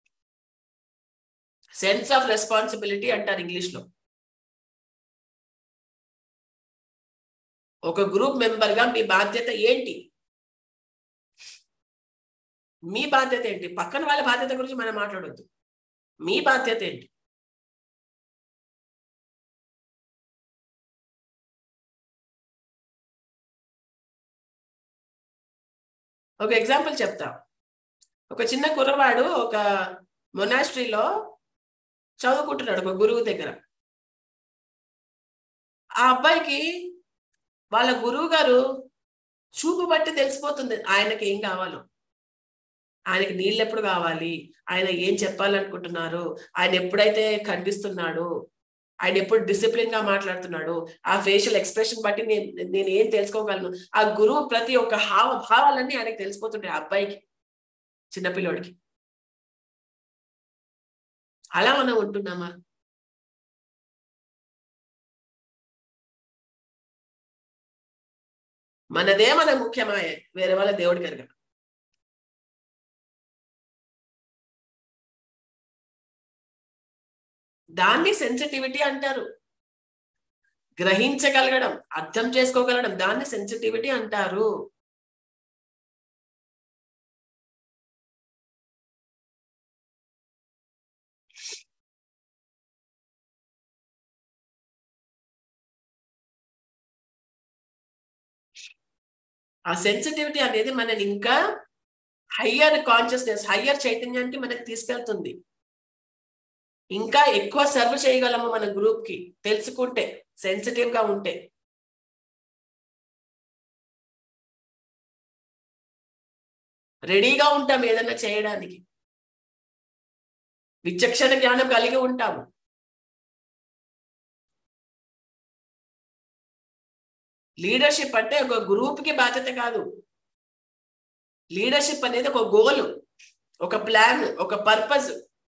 S1: సెన్స్ ఆఫ్ రెస్పాన్సిబిలిటీ అంటారు ఇంగ్లీష్ లో ఒక గ్రూప్ మెంబర్ గా మీ బాధ్యత ఏంటి మీ బాధ్యత ఏంటి పక్కన వాళ్ళ బాధ్యత గురించి మనం మాట్లాడొద్దు మీ బాధ్యత ఏంటి ఒక ఎగ్జాంపుల్ చెప్తా ఒక చిన్న కుర్రవాడు ఒక మొనాస్ట్రీలో చదువుకుంటున్నాడు ఒక గురువు దగ్గర ఆ అబ్బాయికి వాళ్ళ గురువు గారు చూపు బట్టి తెలిసిపోతుంది ఆయనకి ఏం కావాలో ఆయనకి నీళ్ళు ఎప్పుడు కావాలి ఆయన ఏం చెప్పాలనుకుంటున్నారు ఆయన ఎప్పుడైతే కనిపిస్తున్నాడు ఆయన ఎప్పుడు డిసిప్లిన్ గా మాట్లాడుతున్నాడు ఆ ఫేషియల్ ఎక్స్ప్రెషన్ బట్టి నేను నేను ఏం తెలుసుకోగలను ఆ గురువు ప్రతి ఒక్క హావ భావాలన్నీ ఆయనకి తెలిసిపోతుంటాయి ఆ అబ్బాయికి చిన్నపిల్లోడికి అలా మనం ఉంటున్నామా మనదే మన ముఖ్యమాయ వేరే వాళ్ళ దేవుడి కనుక దాన్ని సెన్సిటివిటీ అంటారు గ్రహించగలగడం అర్థం చేసుకోగలగడం దాన్ని సెన్సిటివిటీ అంటారు ఆ సెన్సిటివిటీ అనేది మనని ఇంకా హయ్యర్ కాన్షియస్నెస్ హయ్యర్ చైతన్యానికి మనకి తీసుకెళ్తుంది ఇంకా ఎక్కువ సర్వ్ చేయగలము మన గ్రూప్ కి తెలుసుకుంటే సెన్సిటివ్ గా ఉంటే రెడీగా ఉంటాం ఏదైనా చేయడానికి విచక్షణ జ్ఞానం కలిగి ఉంటాము లీడర్షిప్ అంటే ఒక గ్రూప్ కి బాధ్యత కాదు లీడర్షిప్ అనేది ఒక గోల్ ఒక ప్లాన్ ఒక పర్పస్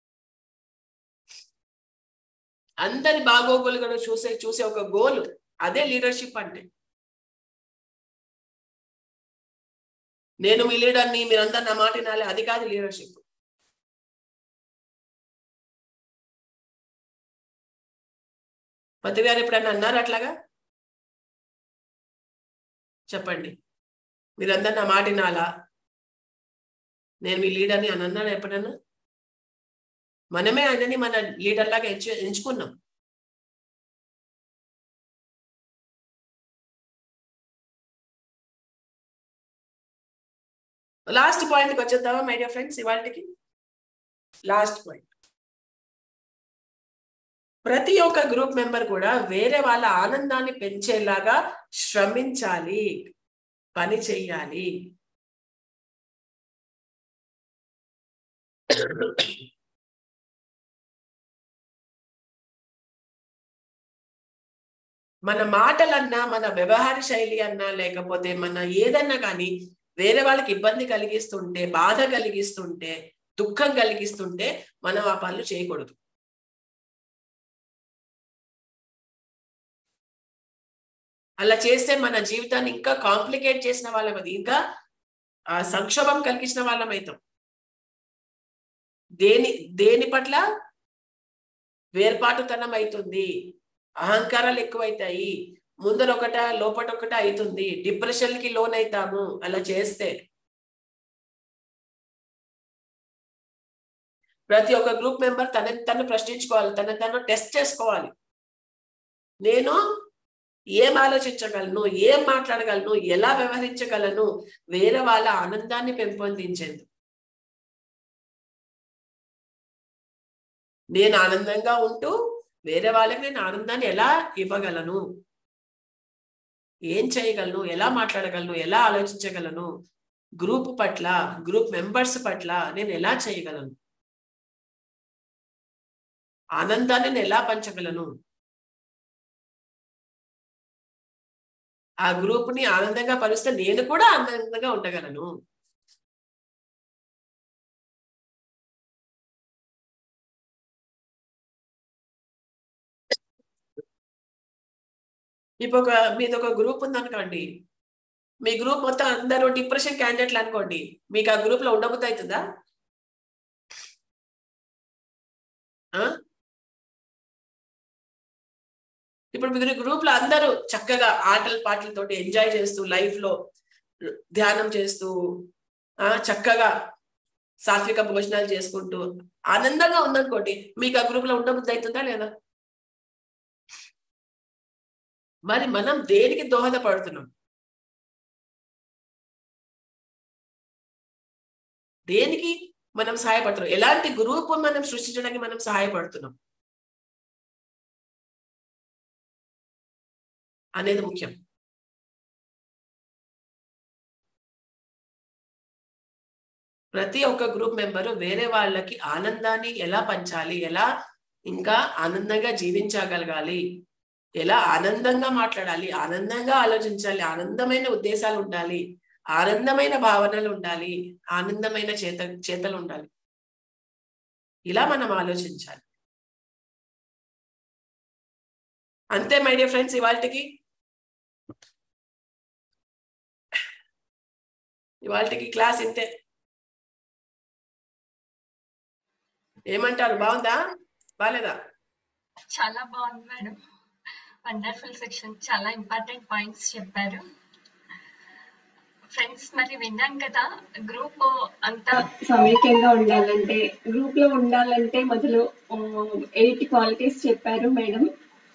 S1: అందరి బాగోగులు కూడా చూసే చూసే ఒక గోల్ అదే లీడర్షిప్ అంటే నేను మీ లీడర్ని మీరందరు నా మాట వినాలి అది కాదు లీడర్షిప్ పతి గారు ఎప్పుడన్నా అన్నారు అట్లాగా చెప్పండి మీరందరు నా మాట వినాలా నేను మీ లీడర్ని అని అన్నాను ఎప్పుడన్నా మనమే ఆయనని మన లీడర్ లాగా ఎంచు ఎంచుకున్నాం లాస్ట్ పాయింట్కి వచ్చేద్దామా మై డియర్ ఫ్రెండ్స్ ఇవాళకి లాస్ట్ పాయింట్ ప్రతి ఒక్క గ్రూప్ మెంబర్ కూడా వేరే వాళ్ళ ఆనందాన్ని పెంచేలాగా శ్రమించాలి పని చెయ్యాలి మన మాటలన్నా మన వ్యవహార శైలి అన్నా లేకపోతే మన ఏదన్నా కానీ వేరే వాళ్ళకి ఇబ్బంది కలిగిస్తుంటే బాధ కలిగిస్తుంటే దుఃఖం కలిగిస్తుంటే మనం ఆ పనులు చేయకూడదు అలా చేస్తే మన జీవితాన్ని ఇంకా కాంప్లికేట్ చేసిన వాళ్ళం అది ఇంకా ఆ సంక్షోభం కలిగించిన వాళ్ళం అవుతాం దేని దేని పట్ల వేర్పాటుతనం అవుతుంది అహంకారాలు ఎక్కువైతాయి ముందర ఒకట లోపట ఒకట అవుతుంది డిప్రెషన్ కి లోన్ అవుతాము అలా చేస్తే ప్రతి ఒక్క గ్రూప్ మెంబర్ తనని తను ప్రశ్నించుకోవాలి తనని తను టెస్ట్ చేసుకోవాలి నేను ఏం ఆలోచించగలను ఏం మాట్లాడగలను ఎలా వ్యవహరించగలను వేరే వాళ్ళ ఆనందాన్ని పెంపొందించేందుకు నేను ఆనందంగా ఉంటూ వేరే వాళ్ళకి నేను ఆనందాన్ని ఎలా ఇవ్వగలను ఏం చేయగలను ఎలా మాట్లాడగలను ఎలా ఆలోచించగలను గ్రూప్ పట్ల గ్రూప్ మెంబర్స్ పట్ల నేను ఎలా చేయగలను ఆనందాన్ని నేను ఎలా పంచగలను ఆ గ్రూప్ ని ఆనందంగా పరుస్తే నేను కూడా ఆనందంగా ఉండగలను ఇప్పుడు ఒక మీది ఒక గ్రూప్ ఉందనుకోండి మీ గ్రూప్ మొత్తం అందరూ డిప్రెషన్ క్యాండిడేట్లు అనుకోండి మీకు ఆ గ్రూప్ లో ఉండబుద్ధి అవుతుందా ఇప్పుడు మీరు గ్రూప్ లో అందరూ చక్కగా ఆటల పాటలతోటి ఎంజాయ్ చేస్తూ లైఫ్ లో ధ్యానం చేస్తూ ఆ చక్కగా సాత్విక భోజనాలు చేసుకుంటూ ఆనందంగా ఉందనుకోండి మీకు ఆ గ్రూప్ లో ఉండబుద్ధి అవుతుందా లేదా మరి మనం దేనికి దోహదపడుతున్నాం దేనికి మనం సహాయపడుతున్నాం ఎలాంటి గ్రూప్ మనం సృష్టించడానికి మనం సహాయపడుతున్నాం అనేది ముఖ్యం ప్రతి ఒక్క గ్రూప్ మెంబరు వేరే వాళ్ళకి ఆనందాన్ని ఎలా పంచాలి ఎలా ఇంకా ఆనందంగా జీవించగలగాలి ఎలా ఆనందంగా మాట్లాడాలి ఆనందంగా ఆలోచించాలి ఆనందమైన ఉద్దేశాలు ఉండాలి ఆనందమైన భావనలు ఉండాలి ఆనందమైన చేత చేతలు ఉండాలి ఇలా మనం ఆలోచించాలి అంతే మై డియర్ ఫ్రెండ్స్ ఇవాళకి ఇవాళకి క్లాస్ ఇంతే ఏమంటారు బాగుందా బాలేదా
S2: చాలా బాగుంది మేడం వండర్ఫుల్ సెక్షన్ చాలా ఇంపార్టెంట్ పాయింట్స్ చెప్పారు ఫ్రెండ్స్ మరి విన్నాం కదా గ్రూప్ అంతా
S3: సమైక్యంగా ఉండాలంటే గ్రూప్ లో ఉండాలంటే మొదలు ఎయిట్ క్వాలిటీస్ చెప్పారు మేడం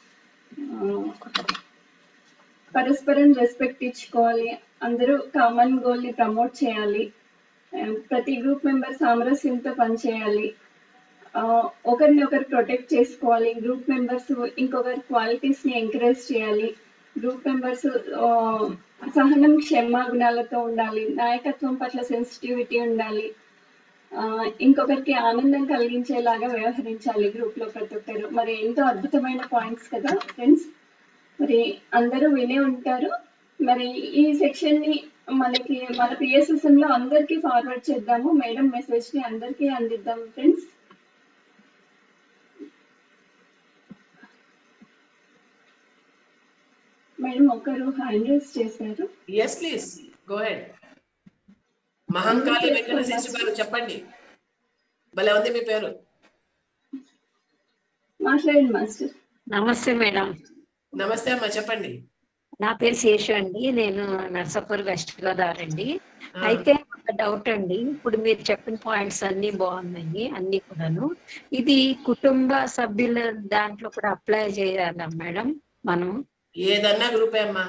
S3: పరస్పరం రెస్పెక్ట్ ఇచ్చుకోవాలి అందరూ కామన్ గోల్ ని ప్రమోట్ చేయాలి ఆ, ప్రతి గ్రూప్ మెంబర్ సామరస్యంతో పనిచేయాలి ఆ, ఒకరిని ఒకరు ప్రొటెక్ట్ చేసుకోవాలి గ్రూప్ మెంబర్స్ ఇంకొకరి క్వాలిటీస్ ని ఎంకరేజ్ చేయాలి గ్రూప్ మెంబర్స్ సహనం క్షమా గుణాలతో ఉండాలి నాయకత్వం పట్ల సెన్సిటివిటీ ఉండాలి ఆ, ఇంకొకరికి ఆనందం కలిగించేలాగా వ్యవహరించాలి గ్రూప్ లో ప్రతి ఒక్కరు మరి ఎంతో అద్భుతమైన పాయింట్స్ కదా ఫ్రెండ్స్ మరి అందరూ వినే ఉంటారు మరి ఈ సెక్షన్ ని మనకి మన పిఎస్ఎస్ఎం లో అందరికి ఫార్వర్డ్ చేద్దాము మేడం మెసేజ్ ని అందరికీ అందిద్దాం ఫ్రెండ్స్ మేడం ఒకరు హ్యాండ్ రైస్ చేశారు
S1: yes please go head Mahankali Venkata Sishu garu చెప్పండి భలే ఉంది మీ పేరు
S3: మాట్లాడండి మాస్టర్
S4: నమస్తే మేడం
S1: నమస్తే అమ్మా చెప్పండి
S4: నా పేరు శేషు అండి నేను నర్సాపూర్ వెస్ట్ గోదావరి అండి
S1: ఆ,
S4: అయితే ఒక డౌట్ అండి ఇప్పుడు మీరు చెప్పిన పాయింట్స్ అన్ని బాగున్నాయి అన్ని కూడాను ఇది కుటుంబ సభ్యుల దాంట్లో కూడా అప్లై చేయాలా మేడం మనం
S1: ఏదన్నా గ్రూపే అమ్మా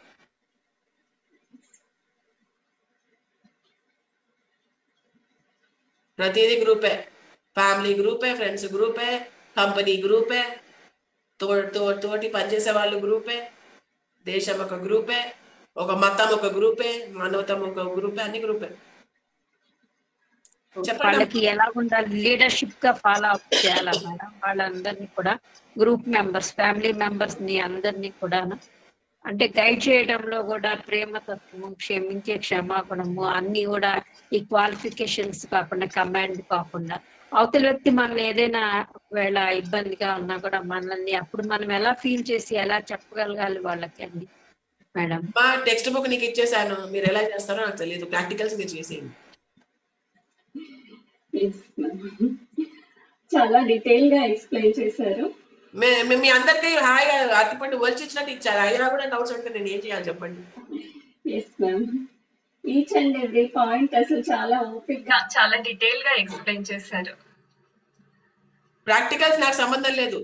S1: ప్రతిదీ గ్రూపే ఫ్యామిలీ గ్రూపే ఫ్రెండ్స్ గ్రూపే కంపెనీ గ్రూపే తో తో- తోటి పనిచేసే వాళ్ళు గ్రూపే దేశం ఒక గ్రూపే ఒక మతం ఒక గ్రూపే మానవతం ఒక గ్రూపే అన్ని గ్రూపే చెప్పండి
S4: వాళ్ళకి ఎలా ఉండాలి లీడర్షిప్ గా ఫాలో అప్ చేయాలా మేడం వాళ్ళందరినీ కూడా గ్రూప్ మెంబర్స్ ఫ్యామిలీ మెంబర్స్ ని అందరినీ కూడా అంటే గైడ్ చేయడంలో కూడా ప్రేమతత్వము క్షమించే క్షమాగుణము అన్ని కూడా ఈ క్వాలిఫికేషన్స్ కాకుండా కమాండ్ కాకుండా అవతల వ్యక్తి మనల్ని ఏదైనా ఒకవేళ ఇబ్బందిగా ఉన్నా కూడా మనల్ని అప్పుడు మనం ఎలా ఫీల్ చేసి ఎలా చెప్పగలగాలి వాళ్ళకి అండి మేడం
S1: మా టెక్స్ట్ బుక్ నీకు ఇచ్చేసాను మీరు ఎలా చేస్తారో నాకు తెలియదు ప్రాక్టికల్స్ మీరు చేసేయండి
S3: Yes, ma'am. చాలా డీటెయిల్ గా ఎక్స్ప్లెయిన్ చేశారు
S1: మే- మే- మీ అందరికీ హాయిగా అరటిపండు వచ్చి ఇచ్చినట్టు ఇచ్చారు అయినా కూడా డౌట్స్ ఉంటే నేను ఏం చేయాలి చెప్పండి
S3: yes ma'am each and every point అసలు చాలా ఓపిక్ గా
S2: ఇంకా చాలా డీటెయిల్ గా ఎక్స్ప్లెయిన్ చేశారు
S1: ప్రాక్టికల్స్ నాకు సంబంధం లేదు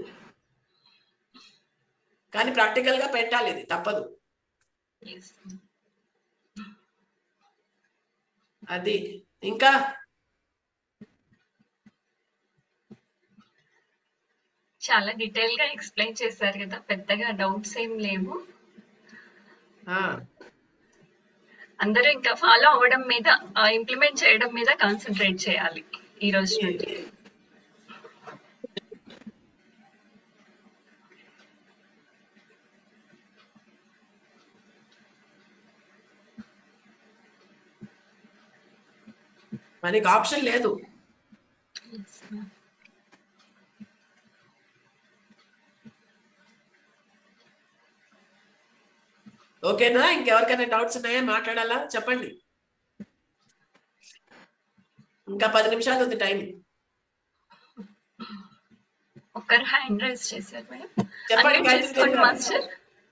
S1: కానీ ప్రాక్టికల్ గా పెట్టాలి ఇది తప్పదు
S2: Yes.
S1: అది ఇంకా
S2: చాలా డీటెయిల్ గా ఎక్స్ప్లెయిన్ చేశారు కదా పెద్దగా డౌట్స్ ఏం లేవు
S1: ఆ,
S2: అందరూ ఇంకా ఫాలో అవ్వడం మీద ఇంప్లిమెంట్ చేయడం మీద కాన్సన్ట్రేట్ చేయాలి ఈ రోజు నుండి
S1: మనకి ఆప్షన్ లేదు
S2: Yes, ma'am.
S1: ఓకేనా ఇంకెవరికైనా డౌట్స్ ఉన్నాయా మాట్లాడాలా చెప్పండి ఇంకా పది నిమిషాలు ఉంది టైం
S2: ఒకరు హ్యాండ్ రైజ్ చేశారు మేడం
S1: చెప్పండి
S2: Unmute
S1: గాయత్రి
S2: చేసుకోండి
S1: గారు.
S2: మాస్టర్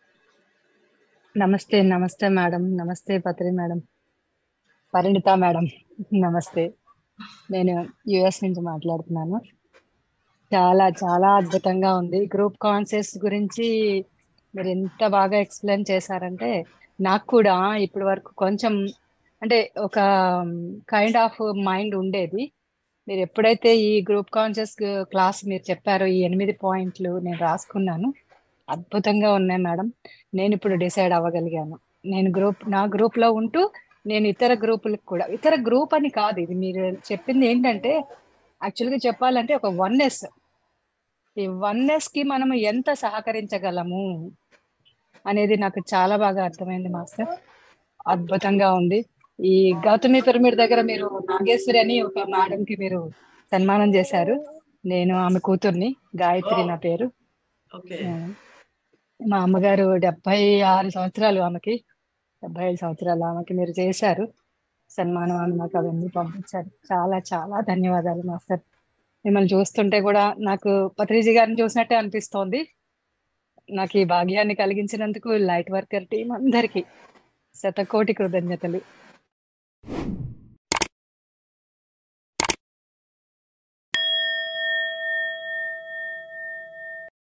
S5: నమస్తే నమస్తే మేడం నమస్తే పత్రి మేడం పరిణిత మేడం నమస్తే నేను యుఎస్ నుంచి మాట్లాడుతున్నాను చాలా చాలా అద్భుతంగా ఉంది గ్రూప్ కాన్సెప్ట్స్ గురించి మీరు ఎంత బాగా ఎక్స్ప్లెయిన్ చేశారంటే నాకు కూడా ఇప్పటి వరకు కొంచెం అంటే ఒక కైండ్ ఆఫ్ మైండ్ ఉండేది మీరు ఎప్పుడైతే ఈ గ్రూప్ కాన్షియస్ క్లాస్ మీరు చెప్పారో ఈ ఎనిమిది పాయింట్లు నేను రాసుకున్నాను అద్భుతంగా ఉన్నాయి మేడం నేను ఇప్పుడు డిసైడ్ అవ్వగలిగాను నేను గ్రూప్ నా గ్రూప్ లో ఉంటూ నేను ఇతర గ్రూపులకు కూడా ఇతర గ్రూప్ అని కాదు ఇది మీరు చెప్పింది ఏంటంటే యాక్చువల్గా చెప్పాలంటే ఒక వన్నెస్ ఈ వన్నెస్ కి మనము ఎంత సహకరించగలము అనేది నాకు చాలా బాగా అర్థమైంది మాస్టర్ అద్భుతంగా ఉంది ఈ గౌతమి పిరమిడ్ దగ్గర మీరు నాగేశ్వరి అని ఒక మేడం కి మీరు సన్మానం చేశారు నేను ఆమె కూతుర్ని గాయత్రి నా పేరు
S1: ఓకే
S5: మా అమ్మగారు డెబ్బై ఆరు సంవత్సరాలు ఆమెకి డెబ్బై ఐదు సంవత్సరాలు ఆమెకి మీరు చేశారు సన్మానం ఆమె నాకు అవన్నీ పంపించారు చాలా చాలా ధన్యవాదాలు మాస్టర్ మిమ్మల్ని చూస్తుంటే కూడా నాకు పత్రిజీ గారిని చూసినట్టే అనిపిస్తోంది నాకు ఈ భాగ్యాన్ని కలిగించినందుకు లైట్ వర్కర్ టీం అందరికీ శతకోటి కృతజ్ఞతలు